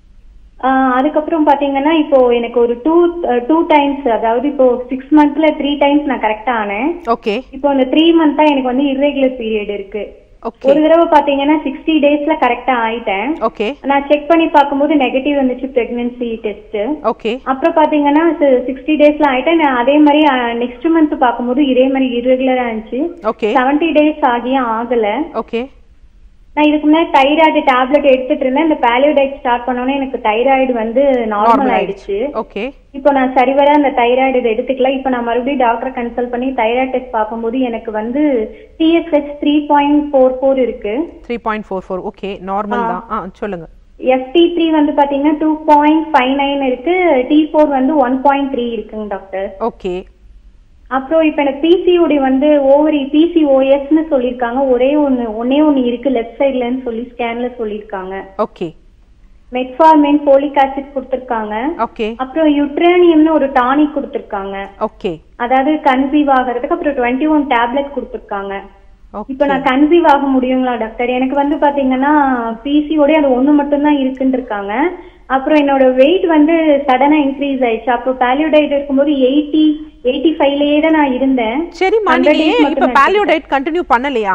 ஆஹ் அதுக்கப்புறம் பாத்தீங்கன்னா இப்போ எனக்கு ஒரு டூ டூ டைம்ஸ் அதாவது இப்போ சிக்ஸ் மந்த்ல த்ரீ டைம்ஸ் நான் கரெக்டா ஆனேன் ஓகே இப்போ அந்த த்ரீ மந்த்தா எனக்கு வந்து இர்ரெகுலர் பீரியட் இருக்கு ஓகே ஒரு தடவை பாத்தீங்கன்னா சிக்ஸ்டி டேஸ்ல கரெக்டா ஆயிட்டேன் ஓகே நான் செக் பண்ணி பார்க்கும்போது நெகட்டிவ் வந்துச்சு பிரெக்னன்சி டெஸ்ட் ஓகே அப்புறம் பாத்தீங்கன்னா சிக்ஸ்டி டேஸ்ல ஆயிட்டேன் நான் அதே மாதிரி நெக்ஸ்ட் மந்த் பார்க்கும்போது இதே மாதிரி இரெகுலரா இருந்துச்சு ஓகே செவன்டி டேஸ் ஆகியும் ஆகல ஓகே நான் இதுக்கு முன்னாடி தைராய்டு டேப்லெட் எடுத்துட்டு இருந்தேன் இந்த பேலியோ டயட் ஸ்டார்ட் பண்ணோன்னே எனக்கு தைராய்டு வந்து நார்மல் ஆயிடுச்சு ஓகே இப்போ நான் சரிவர அந்த தைராய்டு இதை எடுத்துக்கல இப்போ நான் மறுபடியும் டாக்டரை கன்சல்ட் பண்ணி தைராய்டு டெஸ்ட் பார்க்கும்போது எனக்கு வந்து TSH three point four four இருக்கு three point four four okay normal தான் ஆ சொல்லுங்க எஃப்டி த்ரீ வந்து பாத்தீங்கன்னா டூ பாயிண்ட் ஃபைவ் நைன் இருக்கு டி ஃபோர் வந்து ஒன் பாயிண்ட் த்ரீ இருக்குங்க டாக்டர் ஓகே அப்புறம் இப்ப எனக்கு பிசிஓடி வந்து ஓவரி பிசிஓஎஸ்னு சொல்லியிருக்காங்க ஒரே ஒன்னு ஒன்னே ஒன்னு இருக்கு லெஃப்ட் சைட்லன்னு சொல்லி ஸ்கேன்ல சொல்லியிருக்காங்க ஓகே மெட்ஃபார்மின் போலிக் ஆசிட் கொடுத்திருக்காங்க ஓகே அப்புறம் யுட்ரேனியம்னு ஒரு டானிக் கொடுத்திருக்காங்க ஓகே அதாவது கன்சீவ் ஆகிறதுக்கு அப்புறம் டுவெண்ட்டி ஒன் டேப்லெட் கொடுத்திருக்காங்க ஓகே இப்போ நான் கன்சீவ் ஆக முடியுங்களா டாக்டர் எனக்கு வந்து பாத்தீங்கன்னா பிசிஓடி அது ஒண்ணு மட்டும் தான் இருக்குன்னு இருக்காங்க அப்புறம் என்னோட வெயிட் வந்து சடனா இன்க்ரீஸ் ஆயிடுச்சு அப்போ பேலியோடைட் இருக்கும்போது எயிட்டி எயிட்டி ஃபைவ்லயே தான் நான் இருந்தேன் சரிம்மா 100 நீங்க days ஏன் மட்டும் இப்ப தான் பேலியோ டயட் கண்டினியூ பண்ணலையா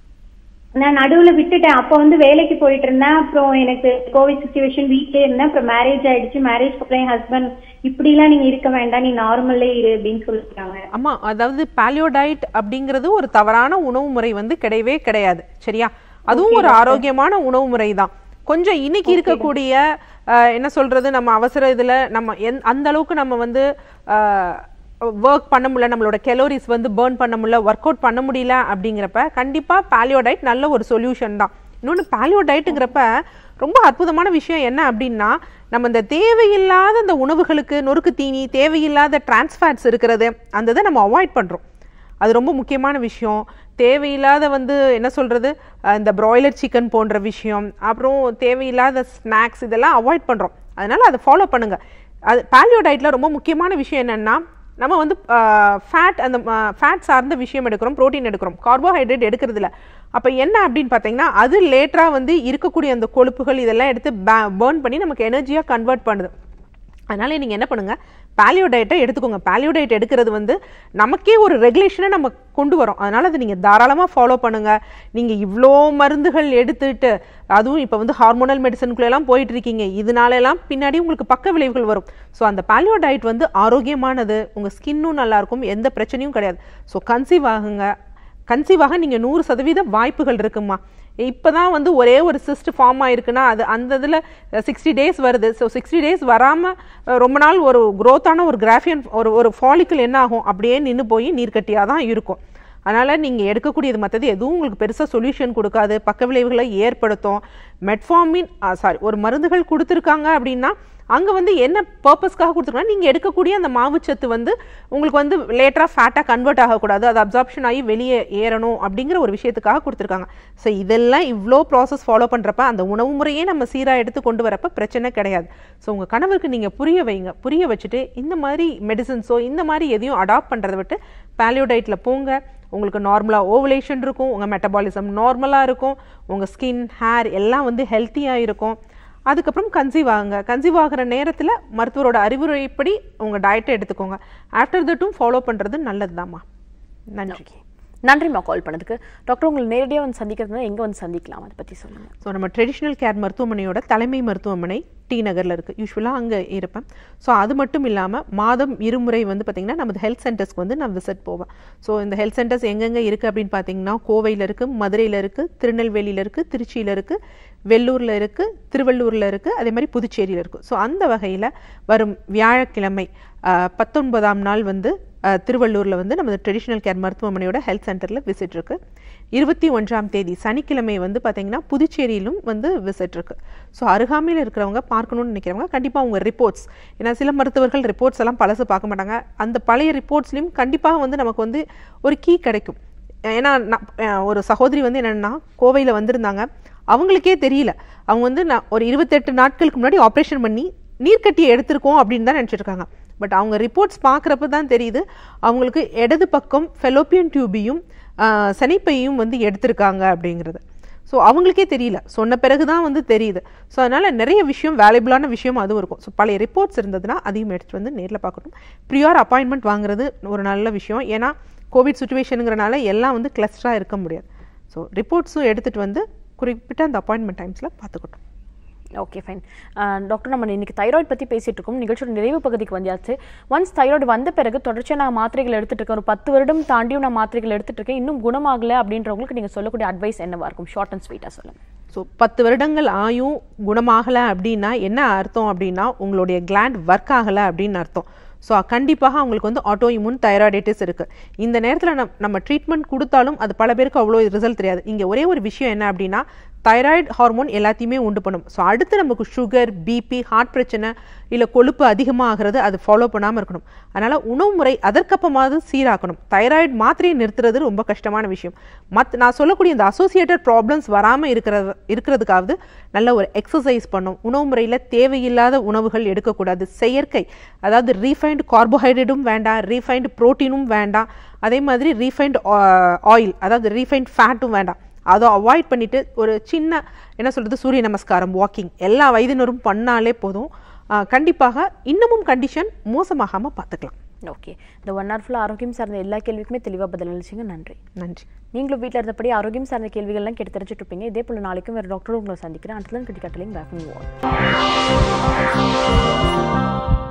நான் நடுவுல விட்டுட்டேன் அப்போ வந்து வேலைக்கு போயிட்டு இருந்தேன் அப்புறம் எனக்கு கோவிட் சுச்சுவேஷன் வீட்லயே இருந்தேன் அப்புறம் மேரேஜ் ஆயிடுச்சு மேரேஜ்க்கு அப்புறம் என் ஹஸ்பண்ட் இப்படிலாம் நீங்க இருக்க வேண்டாம் நீ நார்மல்லே இரு அப்படின்னு சொல்லிட்டாங்க அம்மா அதாவது பேலியோ டயட் அப்படிங்கிறது ஒரு தவறான உணவு முறை வந்து கிடையவே கிடையாது சரியா அதுவும் ஒரு ஆரோக்கியமான உணவு முறை தான் கொஞ்சம் இன்னைக்கு இருக்கக்கூடிய அஹ், என்ன சொல்றது நம்ம அவசர இதுல நம்ம எந்- அந்த அளவுக்கு நம்ம வந்து ஒர்க் பண்ண முடியல நம்மளோட கெலோரிஸ் வந்து பேர்ன் பண்ண முடியல ஒர்க் அவுட் பண்ண முடியல அப்படிங்கிறப்ப கண்டிப்பா பேலியோ டயட் நல்ல ஒரு சொல்யூஷன் தான் இன்னொன்று பேலியோ டயட்டுங்கிறப்ப ரொம்ப அற்புதமான விஷயம் என்ன அப்படின்னா நம்ம இந்த தேவையில்லாத இந்த உணவுகளுக்கு நொறுக்கு தீனி தேவையில்லாத டிரான்ஸ்ஃபேட்ஸ் இருக்கிறது அந்த இதை நம்ம அவாய்ட் பண்ணுறோம் அது ரொம்ப முக்கியமான விஷயம் தேவையில்லாத வந்து என்ன சொல்கிறது இந்த பிராய்லர் சிக்கன் போன்ற விஷயம் அப்புறம் தேவையில்லாத ஸ்நாக்ஸ் இதெல்லாம் அவாய்ட் பண்ணுறோம் அதனால் அதை ஃபாலோ பண்ணுங்கள் அது பேலியோ டயட்டில் ரொம்ப முக்கியமான விஷயம் என்னென்னா நம்ம வந்து ஃபேட் அந்த ஃபேட் சார்ந்த விஷயம் எடுக்கிறோம் புரோட்டீன் எடுக்கிறோம் கார்போஹைட்ரேட் எடுக்கிறது இல்ல அப்போ என்ன அப்படின்னு பார்த்தீங்கன்னா அது லேட்டராக வந்து இருக்கக்கூடிய அந்த கொழுப்புகள் இதெல்லாம் எடுத்து பேர்ன் பண்ணி நமக்கு எனர்ஜியாக கன்வெர்ட் பண்ணுது அதனால நீங்கள் என்ன பண்ணுங்க பேலியோ டயட்டை எடுத்துக்கோங்க பேலியோ டயட் எடுக்கிறது வந்து நமக்கே ஒரு ரெகுலேஷனை நம்ம கொண்டு வரோம் அதனால அதை நீங்கள் தாராளமாக ஃபாலோ பண்ணுங்க நீங்கள் இவ்வளோ மருந்துகள் எடுத்துட்டு அதுவும் இப்போ வந்து ஹார்மோனல் மெடிசனுக்குள்ளெல்லாம் போயிட்டு இருக்கீங்க இதனால எல்லாம் பின்னாடி உங்களுக்கு பக்க விளைவுகள் வரும் ஸோ அந்த பேலியோ டயட் வந்து ஆரோக்கியமானது உங்கள் ஸ்கின்னும் நல்லா இருக்கும் எந்த பிரச்சனையும் கிடையாது ஸோ கன்சீவ் ஆகுங்க கன்சீவ் ஆக நீங்கள் நூறு சதவீத வாய்ப்புகள் இருக்குமா இப்போ தான் வந்து ஒரே ஒரு சிஸ்ட் ஃபார்ம் ஆயிருக்குன்னா அது அந்த இதில் சிக்ஸ்டி டேஸ் வருது ஸோ சிக்ஸ்டி டேஸ் வராமல் ரொம்ப நாள் ஒரு growth-ஆன ஒரு கிராஃபியன் ஒரு ஒரு ஃபாலிக்கல் என்ன ஆகும் அப்படியே நின்று போய் நீர்க்கட்டியாக தான் இருக்கும் அதனால் நீங்கள் எடுக்கக்கூடியது மற்றது எதுவும் உங்களுக்கு பெருசாக சொல்யூஷன் கொடுக்காது பக்க விளைவுகளை ஏற்படுத்தும் மெட்ஃபார்மின் சாரி ஒரு மருந்துகள் கொடுத்துருக்காங்க அப்படின்னா அங்கே வந்து என்ன பர்பஸ்க்காக கொடுத்துருக்காங்க நீங்கள் எடுக்கக்கூடிய அந்த மாவுச்சத்து வந்து உங்களுக்கு வந்து லேட்டராக ஃபேட்டாக கன்வெர்ட் ஆகக்கூடாது அது அப்சார்ப்ஷன் ஆகி வெளியே ஏறணும் அப்படிங்கிற ஒரு விஷயத்துக்காக கொடுத்துருக்காங்க ஸோ இதெல்லாம் இவ்வளோ ப்ராசஸ் ஃபாலோ பண்ணுறப்ப அந்த உணவு முறையே நம்ம சீராக எடுத்து கொண்டு வரப்ப பிரச்சனை கிடையாது ஸோ உங்கள் கணவருக்கு நீங்கள் புரிய வைங்க புரிய வச்சுட்டு இந்த மாதிரி மெடிசன்ஸோ இந்த மாதிரி எதையும் அடாப்ட் பண்ணுறதை விட்டு பேலியோ டயட்டில் போங்க உங்களுக்கு நார்மலாக ஓவலேஷன் இருக்கும் உங்கள் மெட்டபாலிசம் நார்மலாக இருக்கும் உங்கள் ஸ்கின் ஹேர் எல்லாம் வந்து ஹெல்த்தியாக இருக்கும் அதுக்கப்புறம் கன்சீவ் ஆகுங்க கன்சீவ் ஆகிற நேரத்தில் மருத்துவரோட அறிவுரைப்படி உங்கள் டயட்டை எடுத்துக்கோங்க ஆஃப்டர் தட்டும் ஃபாலோ பண்ணுறது நல்லதுதாம்மா நன்றி நன்றிம்மா கால் பண்ணதுக்கு டாக்டர் உங்களை நேரடியாக வந்து சந்திக்கிறதுனா எங்கே வந்து சந்திக்கலாம் அதை பற்றி சொல்லுங்கள் ஸோ நம்ம ட்ரெடிஷ்னல் கேர் மருத்துவமனையோட தலைமை மருத்துவமனை டி நகரில் இருக்குது யூஸ்வலாக அங்கே இருப்பேன் ஸோ அது மட்டும் இல்லாமல் மாதம் இருமுறை வந்து பார்த்திங்கன்னா நமது ஹெல்த் சென்டர்ஸ்க்கு வந்து நான் விசிட் போவேன் ஸோ இந்த ஹெல்த் சென்டர்ஸ் எங்கெங்கே இருக்குது அப்படின்னு பார்த்தீங்கன்னா கோவையில் இருக்குது மதுரையில் இருக்குது திருநெல்வேலியில் இருக்குது திருச்சியில் இருக்குது வெள்ளூரில் இருக்குது திருவள்ளூரில் இருக்குது அதே மாதிரி புதுச்சேரியில் இருக்குது ஸோ அந்த வகையில் வரும் வியாழக்கிழமை ஆஹ், பத்தொன்பதாம் நாள் வந்து ஆஹ், திருவள்ளூரில் வந்து நமது ட்ரெடிஷ்னல் கேர் மருத்துவமனையோட ஹெல்த் சென்டரில் விசிட் இருக்கு இருபத்தி ஒன்றாம் தேதி சனிக்கிழமை வந்து பார்த்தீங்கன்னா புதுச்சேரியிலும் வந்து விசிட் இருக்கு ஸோ அருகாமையில் இருக்கிறவங்க பார்க்கணும்னு நினைக்கிறவங்க கண்டிப்பாக உங்கள் ரிப்போர்ட்ஸ் ஏன்னா சில மருத்துவர்கள் ரிப்போர்ட்ஸ் எல்லாம் பழசு பார்க்க மாட்டாங்க அந்த பழைய ரிப்போர்ட்ஸ்லையும் கண்டிப்பாக வந்து நமக்கு வந்து ஒரு கீ கிடைக்கும் ஏன்னா நான் அஹ் ஒரு சகோதரி வந்து என்னன்னா கோவையில் வந்திருந்தாங்க அவங்களுக்கே தெரியல அவங்க வந்து நான் ஒரு இருபத்தெட்டு நாட்களுக்கு முன்னாடி ஆப்ரேஷன் பண்ணி நீர்க்கட்டியை எடுத்திருக்கோம் அப்படின்னு தான் நினச்சிருக்காங்க பட் அவங்க ரிப்போர்ட்ஸ் பார்க்குறப்ப தான் தெரியுது அவங்களுக்கு இடது பக்கம் ஃபெலோப்பியன் டியூபியும் சனிப்பையும் வந்து எடுத்திருக்காங்க அப்படிங்கிறது ஸோ அவங்களுக்கே தெரியல சொன்ன பிறகு தான் வந்து தெரியுது ஸோ அதனால் நிறைய விஷயம் வேல்யூபிளான விஷயம் அதுவும் இருக்கும் ஸோ பழைய ரிப்போர்ட்ஸ் இருந்ததுன்னா அதையும் எடுத்துட்டு வந்து நேரில் பார்க்கணும் ப்ரியார் அப்பாயின்மெண்ட் வாங்குறது ஒரு நல்ல விஷயம் ஏன்னா கோவிட் சுச்சுவேஷனுங்கிறனால எல்லாம் வந்து கிளஸ்டராக இருக்க முடியாது ஸோ ரிப்போர்ட்ஸும் எடுத்துகிட்டு வந்து குறிப்பிட்ட அந்த அப்பாயின்மெண்ட் டைம்ஸில் பார்த்துக்கட்டும் ஓகே ஃபைன் டாக்டர் நம்ம இன்னைக்கு தைராய்டு பற்றி பேசிட்டு இருக்கோம் நிகழ்ச்சியோட நிறைவு பகுதிக்கு வந்தாச்சு ஒன்ஸ் தைராய்டு வந்த பிறகு தொடர்ச்சியாக நான் மாத்திரைகள் எடுத்துட்டு இருக்கேன் ஒரு பத்து வருடம் தாண்டியும் நான் மாத்திரைகள் எடுத்துட்டு இருக்கேன் இன்னும் குணமாகல அப்படின்றவங்களுக்கு நீங்கள் சொல்லக்கூடிய அட்வைஸ் என்னவா இருக்கும் ஷார்ட் அண்ட் ஸ்வீட்டாக சொல்லுங்க ஸோ பத்து வருடங்கள் ஆயும் குணமாகலை அப்படின்னா என்ன அர்த்தம் அப்படின்னா உங்களுடைய கிளாண்ட் ஒர்க் ஆகலை அப்படின்னு அர்த்தம் ஸோ கண்டிப்பாக அவங்களுக்கு வந்து ஆட்டோ இம்யூன் தைராய்டைட்டிஸ் இருக்குது இந்த நேரத்தில் நம் நம்ம ட்ரீட்மெண்ட் கொடுத்தாலும் அது பல பேருக்கு அவ்வளோ ரிசல்ட் தெரியாது இங்கே ஒரே ஒரு விஷயம் என்ன அப்படின்னா தைராய்டு ஹார்மோன் எல்லாத்தையுமே உண்டு பண்ணும் ஸோ அடுத்து நமக்கு சுகர் பிபி ஹார்ட் பிரச்சனை இல்லை கொழுப்பு அதிகமாகிறது அது ஃபாலோ பண்ணாமல் இருக்கணும் அதனால் உணவு முறை அதற்கப்பமாவது சீராக்கணும் தைராய்டு மாத்திரையை நிறுத்துறது ரொம்ப கஷ்டமான விஷயம் மத் நான் சொல்லக்கூடிய இந்த அசோசியேட்டட் ப்ராப்ளம்ஸ் வராமல் இருக்கிறது இருக்கிறதுக்காவது நல்ல ஒரு எக்ஸசைஸ் பண்ணும் உணவு முறையில் தேவையில்லாத உணவுகள் எடுக்கக்கூடாது செயற்கை அதாவது ரீஃபைண்ட் கார்போஹைட்ரேட்டும் வேண்டாம் ரீஃபைண்ட் புரோட்டீனும் வேண்டாம் அதே மாதிரி ரீஃபைண்ட் ஆயில் அதாவது ரீஃபைண்ட் ஃபேட்டும் வேண்டாம் அதை அவாய்ட் பண்ணிட்டு ஒரு சின்ன என்ன சொல்றது சூரிய நமஸ்காரம் வாக்கிங் எல்லா வயதினரும் பண்ணாலே போதும் ஆஹ் கண்டிப்பாக இன்னமும் கண்டிஷன் மோசமாகாம பார்த்துக்கலாம் ஓகே இந்த ஒன் ஹவர் ஃபுல்லாக ஆரோக்கியம் சார்ந்த எல்லா கேள்விக்குமே தெளிவாக பதில் அளிச்சிங்க நன்றி நன்றி நீங்களும் வீட்டில் இருந்தபடி ஆரோக்கியம் சார்ந்த கேள்விகள்லாம் கேட்டு தெரிஞ்சுட்டு இருப்பீங்க இதே போல் நாளைக்கும் வேறு டாக்டரும் உங்களை சந்திக்கிறேன் அட்லன் கட்டி கட்டலையும் பேக்